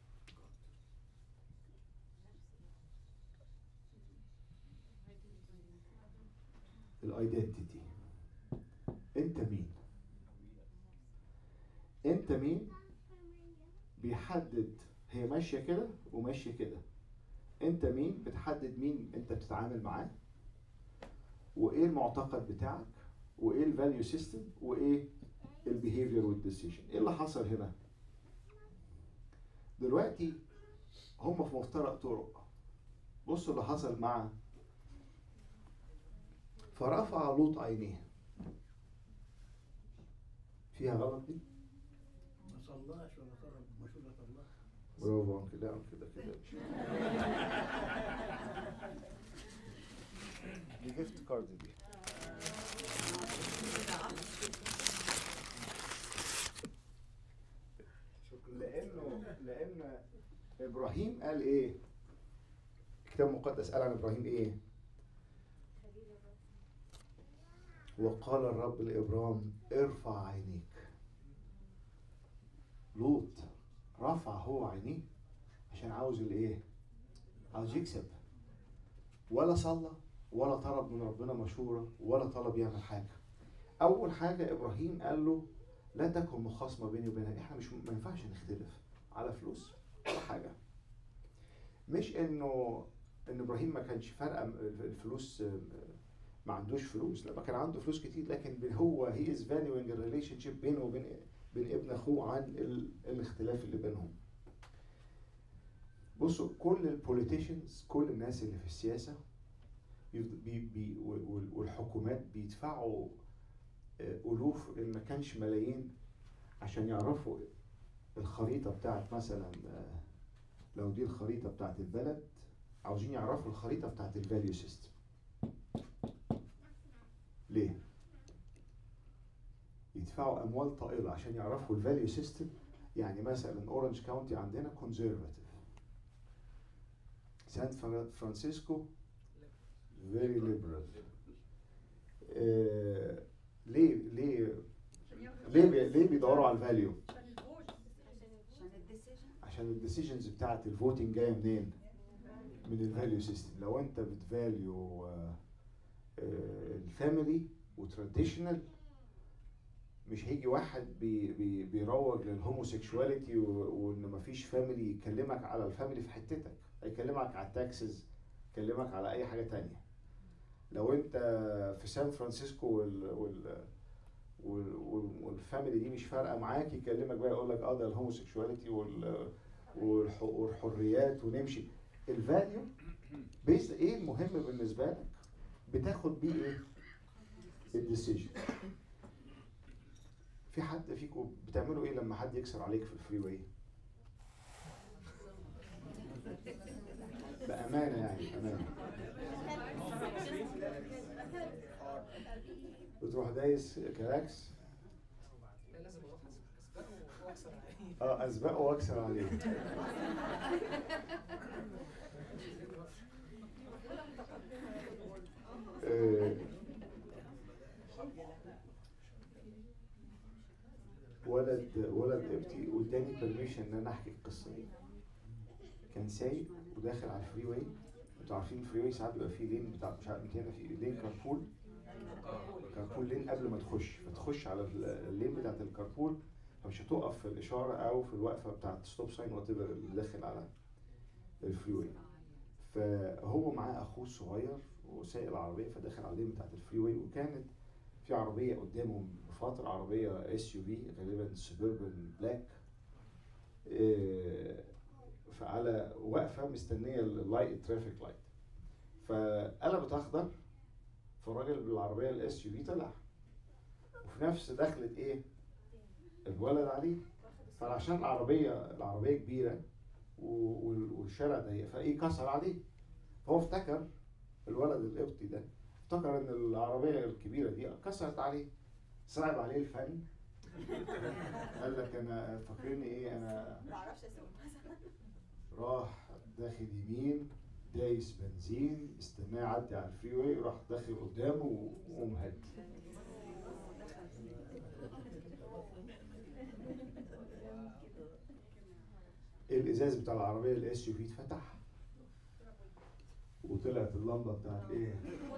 الايدنتيتي انت مين انت مين بيحدد هي ماشيه كده وماشيه كده انت مين بتحدد مين انت بتتعامل معاه وايه المعتقد بتاعك وايه الفاليو سيستم وايه البيهيفير والديسيجن ايه اللي حصل هنا دلوقتي هم في مفترق طرق بصوا اللي حصل مع فرفع لوط عينيه فيها غلط دي ما صلاش ولا طلب مشورة الله برافو عنك لا عنك كده كده دي جيفت كارد دي لانه لان ابراهيم قال ايه الكتاب المقدس قال عن ابراهيم ايه وقال الرب لابرام ارفع عينيك لوط رفع هو عينيه عشان عاوز الايه عاوز يكسب ولا صلى ولا طلب من ربنا مشورة ولا طلب يعمل حاجة أول حاجة إبراهيم قال له لا تكن مخاصمة بيني وبينك إحنا مش ما ينفعش نختلف على فلوس ولا حاجة مش إنه إن إبراهيم ما كانش فارقة الفلوس ما عندوش فلوس لا ما كان عنده فلوس كتير لكن هو هي از فاليوينج الريليشن شيب بينه وبين بين ابن اخوه عن ال... الاختلاف اللي بينهم بصوا كل البوليتيشنز كل الناس اللي في السياسه بي بي بي وال- والحكومات بيدفعوا آه، الوف ان ما كانش ملايين عشان يعرفوا الخريطه بتاعت مثلا آه، لو دي الخريطه بتاعت البلد عاوزين يعرفوا الخريطه بتاعت الفاليو سيستم ليه؟ يدفعوا اموال طائله عشان يعرفوا الفاليو سيستم يعني مثلا اورنج كاونتي عندنا كونزرفاتيف سان فرا- فرانسيسكو فيري ليبرال ليه ليه ليه بي- ليه بيدوروا على الفاليو عشان الديسيجن عشان الديسيجنز بتاعت الفوتنج جايه منين من الفاليو سيستم لو انت بتفاليو الفاميلي وتراديشنال مش هيجي واحد بي بي بيروج للهوموسيكشواليتي و- وان مفيش فاميلي يكلمك على الفاميلي في حتتك هيكلمك على التاكسز يكلمك على اي حاجه تانية لو انت في سان فرانسيسكو وال وال وال- وال- والفاميلي دي مش فارقه معاك يكلمك بقى يقول لك اه ده الهوموسيكشواليتي وال والح- والحريات ونمشي الفاليو بيز ايه المهم بالنسبه لك بتاخد بيه ايه الديسيجن في حد فيكم بتعملوا ايه لما حد يكسر عليك في الفري واي بامانه يعني بامانه بتروح دايس كراكس لا لازم اروح اسبقه واكسر عليه اه اسبقه واكسر عليه آه، ولد ولد ابتي واداني بيرميشن ان انا احكي القصه دي كان سايق وداخل على الفري واي انتوا عارفين الفري واي ساعات بيبقى فيه لين بتاع مش عارف هنا في لين كاربول كاربول لين قبل ما تخش فتخش على ال- اللين بتاعت الكاربول فمش هتقف في الاشاره او في الوقفه بتاعت ستوب ساين وات اللي داخل على الفري واي فهو معاه اخوه الصغير وسايق العربيه فدخل على اللين بتاعت الفري واي وكانت في عربيه قدامه بفتره عربيه اس يو في غالبا سوبربن بلاك فعلى واقفه مستنيه اللايت الترافيك لايت فقلبت اخضر فالراجل بالعربيه الاس يو في طلع وفي نفس دخلت ايه الولد عليه فعشان العربيه العربيه كبيره و- وال- والشارع ضيق فايه كسر عليه فهو افتكر الولد القبطي ده افتكر ان العربيه الكبيره دي كسرت عليه صعب عليه الفن قال لك انا فاكرني ايه انا ما اعرفش اسوق مثلا راح داخل يمين دايس بنزين استناه يعدي على الفري واي راح داخل قدامه وقوم هدي الازاز بتاع العربيه الاس يو في اتفتح وطلعت اللمبه بتاعت ايه؟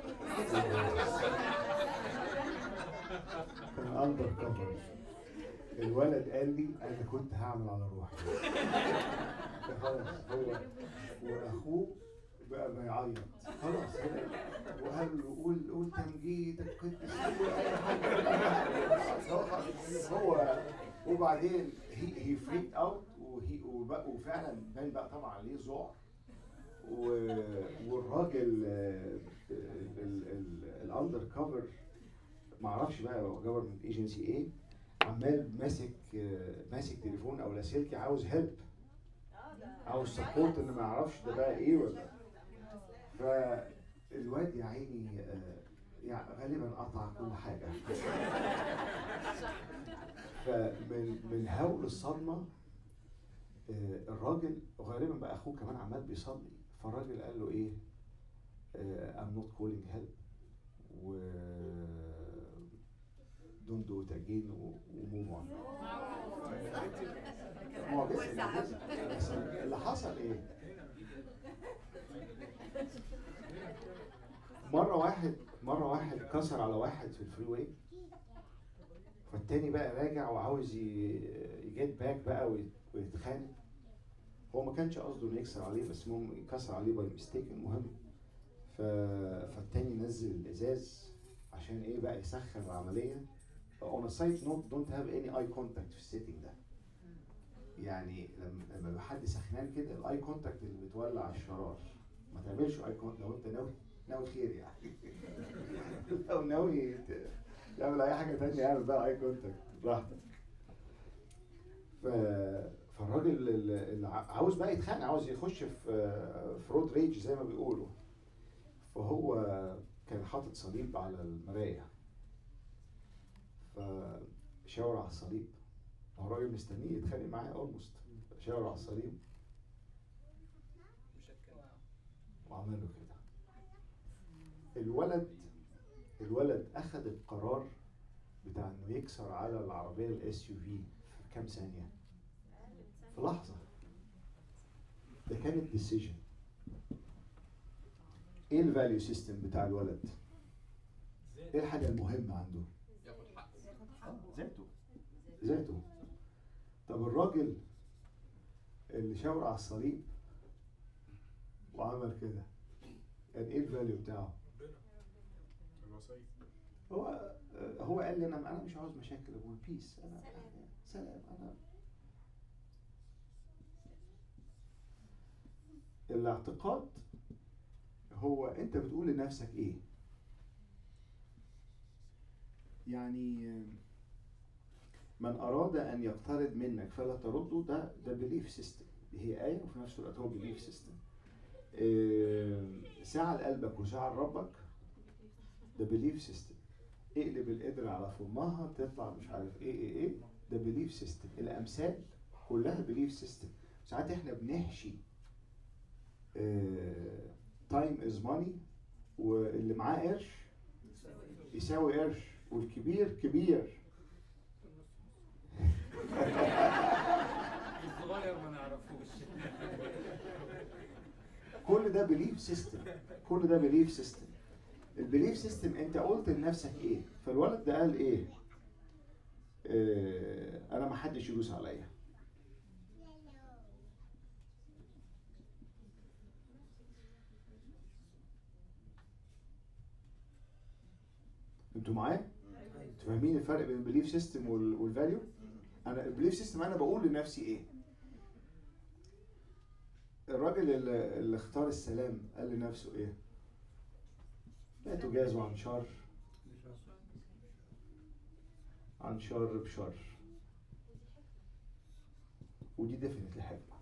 كان اندر كفر الولد قال لي انا كنت هعمل على روحي خلاص هو واخوه بقى ما يعيط خلاص وقال له قول قول تمجيدك كنت تسوي اي حاجه هو هو وبعدين هي هي فريك اوت وهي وبقى وفعلا بان بقى طبعا عليه ذعر و- والراجل آه، ال- ال- ال- الاندر كفر ما اعرفش بقى هو جفرمنت ايجنسي ايه عمال ماسك آه، ماسك تليفون او لاسلكي عاوز هيلب عاوز سبورت ان ما يعرفش ده بقى ايه ولا فالواد يا عيني آه، يعني غالبا قطع كل حاجه فمن من هول الصدمه آه، الراجل وغالبا بقى اخوه كمان عمال بيصلي فالراجل قال له ايه ام نوت كولينج هيلب و دونت دو ات اجين وموف اون معجزة معجزة. بس اللي حصل ايه؟ مرة واحد مرة واحد كسر على واحد في الفري واي فالتاني بقى راجع وعاوز يجيت باك بقى ويت- ويتخانق هو ما كانش قصده انه يكسر عليه بس المهم كسر عليه باي ميستيك المهم ف... فالتاني نزل الازاز عشان ايه بقى يسخن العمليه on a side note don't have any eye contact في السيتنج ده يعني لما لما يبقى حد سخنان كده الاي كونتاكت اللي بتولع الشرار ما تعملش اي كونتاكت لو انت ناوي ناوي خير يعني لو ناوي ت- تعمل اي حاجه تانية اعمل بقى اي كونتاكت براحتك ف فالراجل اللي اللي ع- عاوز بقى يتخانق عاوز يخش في في رود ريج زي ما بيقولوا فهو كان حاطط صليب على المرايه فشاور على الصليب هو الراجل مستنيه يتخانق معاه اولموست شاور على الصليب مش هتكلم وعمل له كده الولد الولد اخذ القرار بتاع انه يكسر على العربيه الاس يو في في كام ثانيه في لحظه ده كانت ديسيجن ايه الفاليو سيستم بتاع الولد ايه الحاجه المهمه عنده ياخد حقه آه، ذاته ذاته طب الراجل اللي شاور على الصليب وعمل كده كان ايه الفاليو بتاعه؟ الوصية هو هو قال لي انا انا مش عاوز مشاكل يا ابوي بيس انا سلام انا الاعتقاد هو انت بتقول لنفسك ايه يعني من اراد ان يقترض منك فلا ترده ده ده بليف سيستم هي ايه وفي نفس الوقت هو بليف سيستم ساعة لقلبك وساعة لربك ده بليف سيستم اقلب القدر على فمها تطلع مش عارف ايه ايه ايه ده بليف سيستم الامثال كلها بليف سيستم ساعات احنا بنحشي تايم از ماني واللي معاه قرش يساوي قرش والكبير كبير الصغير ما نعرفوش كل ده بليف سيستم كل ده بليف سيستم البليف سيستم انت قلت لنفسك ايه فالولد ده قال ايه آه انا ما حدش يدوس عليا انتوا معايا انتوا فاهمين الفرق بين البليف سيستم والفاليو انا البليف سيستم انا بقول لنفسي ايه الراجل اللي, اللي اختار السلام قال لنفسه ايه لا تجازوا عن شر عن شر بشر ودي ديفينتلي حكمة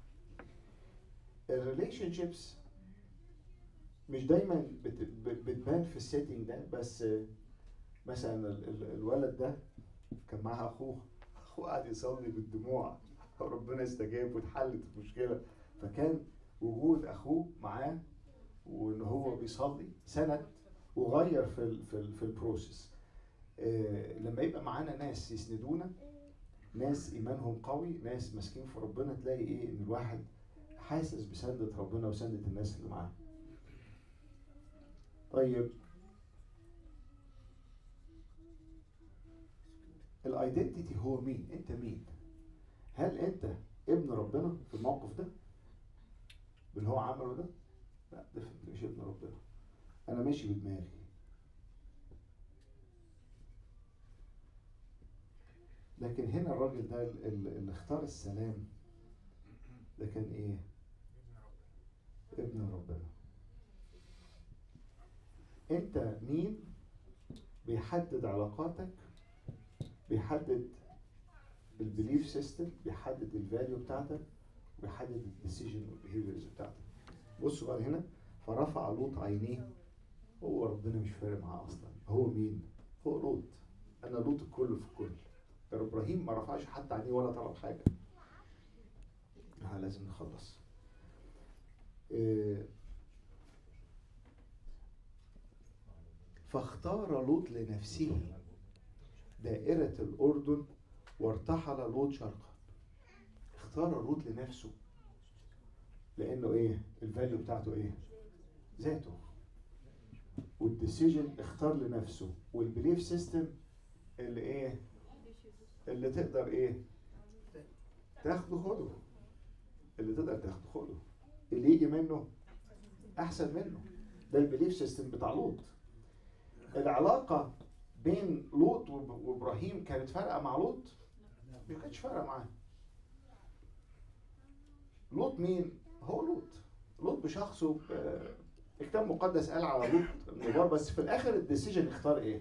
الريليشن شيبس مش دايما بت- ب- بتبان في السيتنج ده بس مثلا ال- ال- الولد ده كان معاه اخوه اخوه قاعد يصلي بالدموع ربنا استجاب واتحلت المشكله فكان وجود اخوه معاه وان هو بيصلي سند وغير في ال في ال في البروسيس آه لما يبقى معانا ناس يسندونا ناس ايمانهم قوي ناس ماسكين في ربنا تلاقي ايه ان الواحد حاسس بسندة ربنا وسندة الناس اللي معاه طيب الايدنتيتي هو مين انت مين هل انت ابن ربنا في الموقف ده باللي هو عمله ده لا ده مش ابن ربنا انا ماشي بدماغي لكن هنا الراجل ده ال- ال- اللي اختار السلام ده كان ايه ابن ربنا انت مين بيحدد علاقاتك بيحدد البيليف سيستم بيحدد الفاليو بتاعتك بيحدد الديسيجن والبيهيفيرز بتاعتك بصوا بقى هنا فرفع لوط عينيه هو ربنا مش فارق معاه اصلا هو مين هو لوط انا لوط الكل في الكل ابراهيم ما رفعش حتى عينيه ولا طلب حاجه ها لازم نخلص إيه فاختار لوط لنفسه دائرة الأردن وارتحل لوط شرقا اختار لوط لنفسه لأنه إيه الفاليو بتاعته إيه ذاته والديسيجن اختار لنفسه والبليف سيستم اللي إيه اللي تقدر إيه تاخده خده اللي تقدر تاخده خده اللي يجي منه أحسن منه ده البليف سيستم بتاع لوط العلاقة بين لوط وب- وابراهيم كانت فارقة مع لوط؟ ما كانتش فارقة معاه. لوط مين؟ هو لوط. لوط بشخصه آه، الكتاب المقدس قال على لوط النبار بس في الآخر الديسيجن اختار إيه؟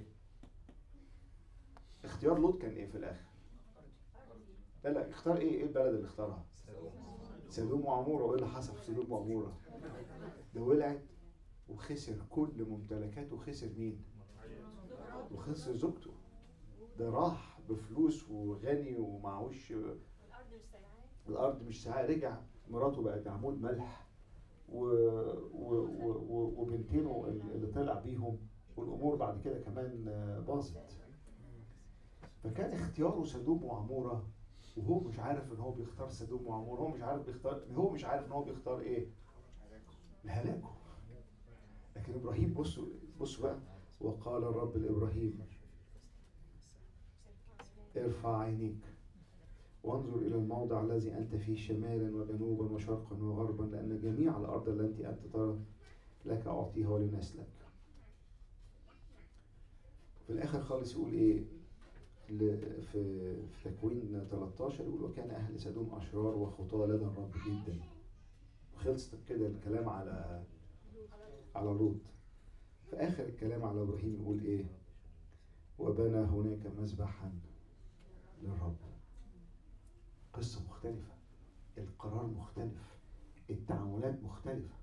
اختيار لوط كان إيه في الآخر؟ لا لا اختار إيه؟ إيه البلد اللي اختارها؟ سدوم وعمورة وإيه اللي حصل في سدوم وعمورة؟ ده ولعت وخسر كل ممتلكاته وخسر مين؟ وخسر زوجته ده راح بفلوس وغني ومعهوش الارض مش سايعاه الارض مش ساعة رجع مراته بقت عمود ملح و... و... و... و... وبنتينه اللي طلع بيهم والامور بعد كده كمان آه، باظت فكان اختياره سدوم وعموره وهو مش عارف ان هو بيختار سدوم وعموره هو مش عارف بيختار هو مش عارف ان هو بيختار ايه هلاكه لكن ابراهيم بصوا بصوا بقى وقال الرب لابراهيم ارفع عينيك وانظر إلى الموضع الذي أنت فيه شمالا وجنوبا وشرقا وغربا لأن جميع الأرض التي أنت ترى لك أعطيها ولنسلك في الآخر خالص يقول إيه ل- في في تكوين 13 يقول وكان أهل سدوم أشرار وخطاة لدى الرب جدا وخلصت كده الكلام على على لوط في آخر الكلام على إبراهيم يقول إيه وبنى هناك مذبحا للرب قصة مختلفة القرار مختلف التعاملات مختلفة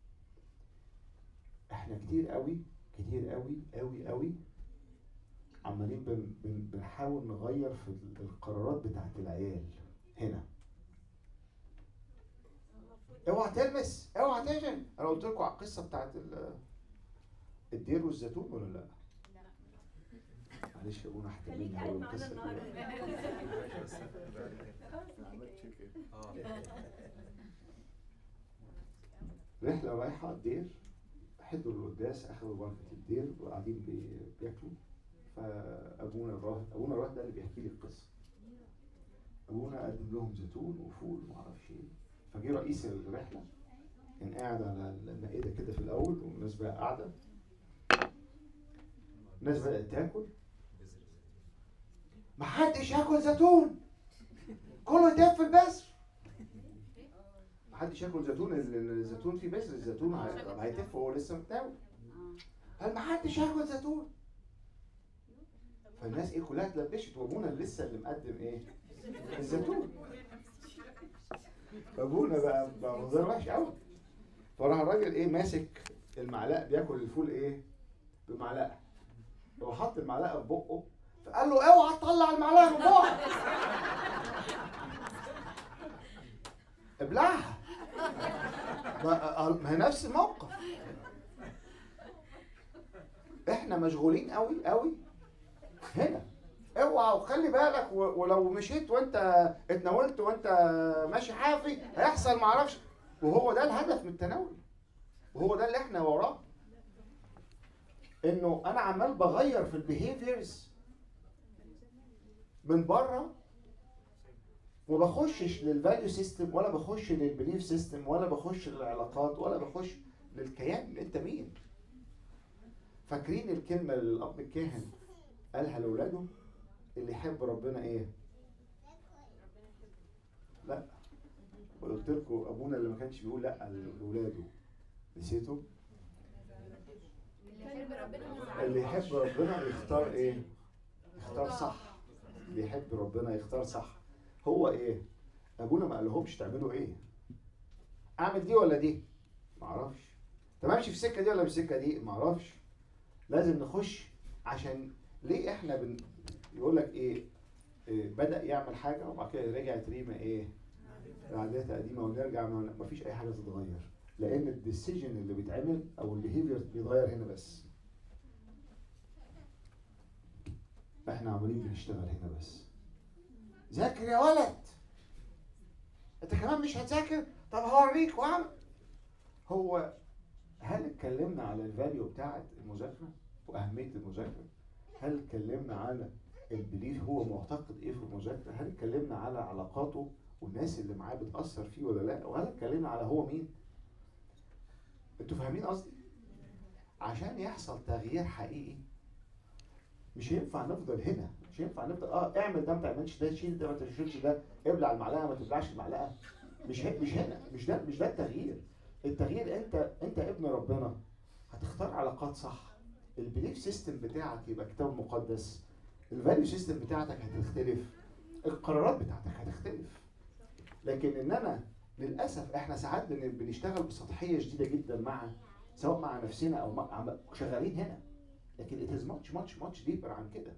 احنا كتير قوي كتير قوي قوي قوي عمالين بن بن بنحاول نغير في ال- القرارات بتاعت العيال هنا اوعى تلمس اوعى تجن انا قلت لكم على القصه بتاعت ال- الدير والزيتون ولا لا؟ معلش يا ابونا احكي خليك مني قاعد أول معانا القصة دي. النهارده رحلة رايحة الدير حضروا القداس أخذوا بركة الدير وقاعدين بي- بياكلوا فأبونا الراهب أبونا الراهب ده اللي بيحكي لي القصة أبونا قدم لهم زيتون وفول ومعرفش إيه فجه رئيس الرحلة كان قاعد على المائدة كده في الأول والناس بقى قاعدة الناس بدأت تاكل محدش ياكل زيتون كله يدب في البذر محدش ياكل زيتون لان الزيتون فيه بذر الزيتون هي- هيتف وهو لسه متناول قال محدش ياكل زيتون فالناس ايه كلها اتلبشت وابونا اللي لسه اللي مقدم ايه الزيتون فابونا بقى بقى منظر وحش قوي فراح الراجل ايه ماسك المعلقه بياكل الفول ايه بمعلقه هو حط المعلقه في بقه فقال له اوعى تطلع المعلقه من بقك ابلعها ما ما هي نفس الموقف احنا مشغولين قوي قوي هنا اوعى وخلي بالك و- ولو مشيت وانت اتناولت وانت ماشي حافي هيحصل معرفش وهو ده الهدف من التناول وهو ده اللي احنا وراه انه انا عمال بغير في البيهيفيرز من بره وما بخشش للفاليو سيستم ولا بخش للبليف سيستم ولا بخش للعلاقات ولا بخش للكيان انت مين فاكرين الكلمه اللي الاب الكاهن قالها لاولاده اللي يحب ربنا ايه لا قلت لكم ابونا اللي ما كانش بيقول لا لاولاده نسيتوا اللي يحب ربنا ما اللي يحب ربنا يختار ايه يختار صح اللي يحب ربنا يختار صح هو ايه ابونا ما قالهمش تعملوا ايه اعمل دي ولا دي معرفش طب امشي في السكه دي ولا في السكه دي معرفش لازم نخش عشان ليه احنا بن يقول لك ايه, إيه بدا يعمل حاجه وبعد كده رجعت ريما ايه عاداتها قديمه ونرجع ما ما فيش اي حاجه تتغير لان الديسيجن اللي بيتعمل او البيهيفير بيتغير هنا بس احنا عمالين بنشتغل هنا بس ذاكر يا ولد انت كمان مش هتذاكر طب هوريك واعمل هو هل اتكلمنا على الفاليو بتاعت المذاكره واهميه المذاكره هل اتكلمنا على البليف هو معتقد ايه في المذاكره هل اتكلمنا على علاقاته والناس اللي معاه بتاثر فيه ولا لا وهل اتكلمنا على هو مين انتوا فاهمين قصدي عشان يحصل تغيير حقيقي مش هينفع نفضل هنا مش هينفع نفضل اه اعمل ده ما تعملش ده شيل ده ما تشيلش ده ابلع المعلقه ما تبلعش المعلقه مش هي مش هنا مش ده مش ده التغيير التغيير انت انت ابن ربنا هتختار علاقات صح البليف سيستم بتاعك يبقى كتاب مقدس الفاليو سيستم بتاعتك هتختلف القرارات بتاعتك هتختلف لكن ان انا للاسف احنا ساعات بن- بنشتغل بسطحيه شديده جدا مع سواء مع نفسنا او مع شغالين هنا لكن it is much much much deeper عن كده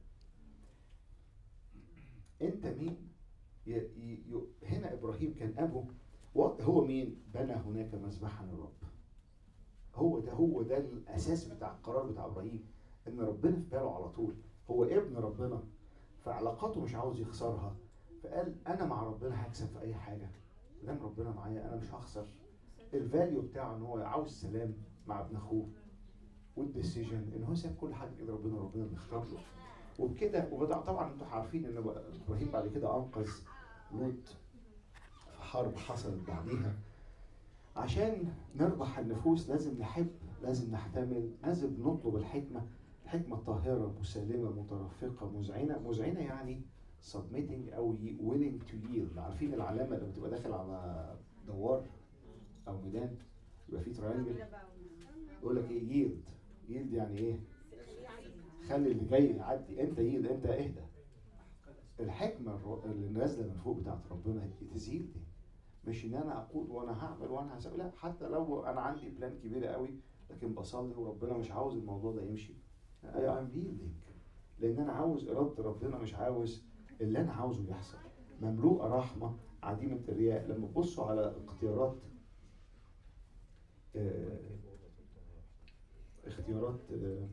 انت مين ي... ي... ي... هنا ابراهيم كان ابو وات هو مين بنى هناك مذبحا للرب هو ده هو ده الاساس بتاع القرار بتاع ابراهيم ان ربنا في باله على طول هو ابن ربنا فعلاقاته مش عاوز يخسرها فقال انا مع ربنا هكسب في اي حاجه دام ربنا معايا انا مش هخسر الفاليو بتاعه ان هو عاوز سلام مع ابن اخوه والديسيجن ان هو ساب كل حاجه كده ربنا ربنا اللي اختار له وبكده وبدأ طبعا انتوا عارفين ان ابراهيم بعد كده انقذ لوط في حرب حصلت بعديها عشان نربح النفوس لازم نحب لازم نحتمل لازم نطلب الحكمة الحكمة الطاهرة مسالمة مترفقة مذعنة مذعنة يعني submitting أو ي- willing to yield عارفين العلامة لما تبقى داخل على دوار أو ميدان يبقى فيه تراينجل يقول لك ايه ييلد ييلد يعني ايه خلي اللي جاي يعدي انت ييلد انت اهدى الحكمه الر- اللي نازله من فوق بتاعت ربنا تزيل دي مش ان انا اقول وانا هعمل وانا هسوي لا حتى لو انا عندي بلان كبيره قوي لكن بصلي وربنا مش عاوز الموضوع ده يمشي اي ام ييلدنج لان انا عاوز اراده ربنا مش عاوز اللي انا عاوزه يحصل مملوءه رحمه عديمه الرياء لما تبصوا على اختيارات آه، اختيارات آه،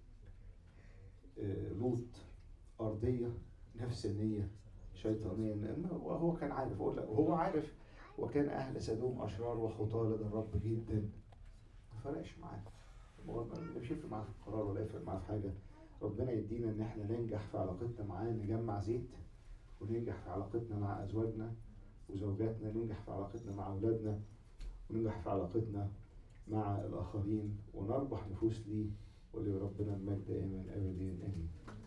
آه، لوط أرضية نفسانية شيطانية إنما وهو كان عارف أقول لك وهو عارف وكان أهل سدوم أشرار وخطاة لدى الرب جدا ما فرقش معاه هو ما- مش يفرق معاه في القرار ولا يفرق معاه في حاجة ربنا يدينا إن إحنا ننجح في علاقتنا معاه نجمع زيت وننجح في علاقتنا مع أزواجنا وزوجاتنا ننجح في علاقتنا مع أولادنا وننجح في علاقتنا مع الآخرين ونربح نفوس ليه ولربنا المجد دائما أبدا آمين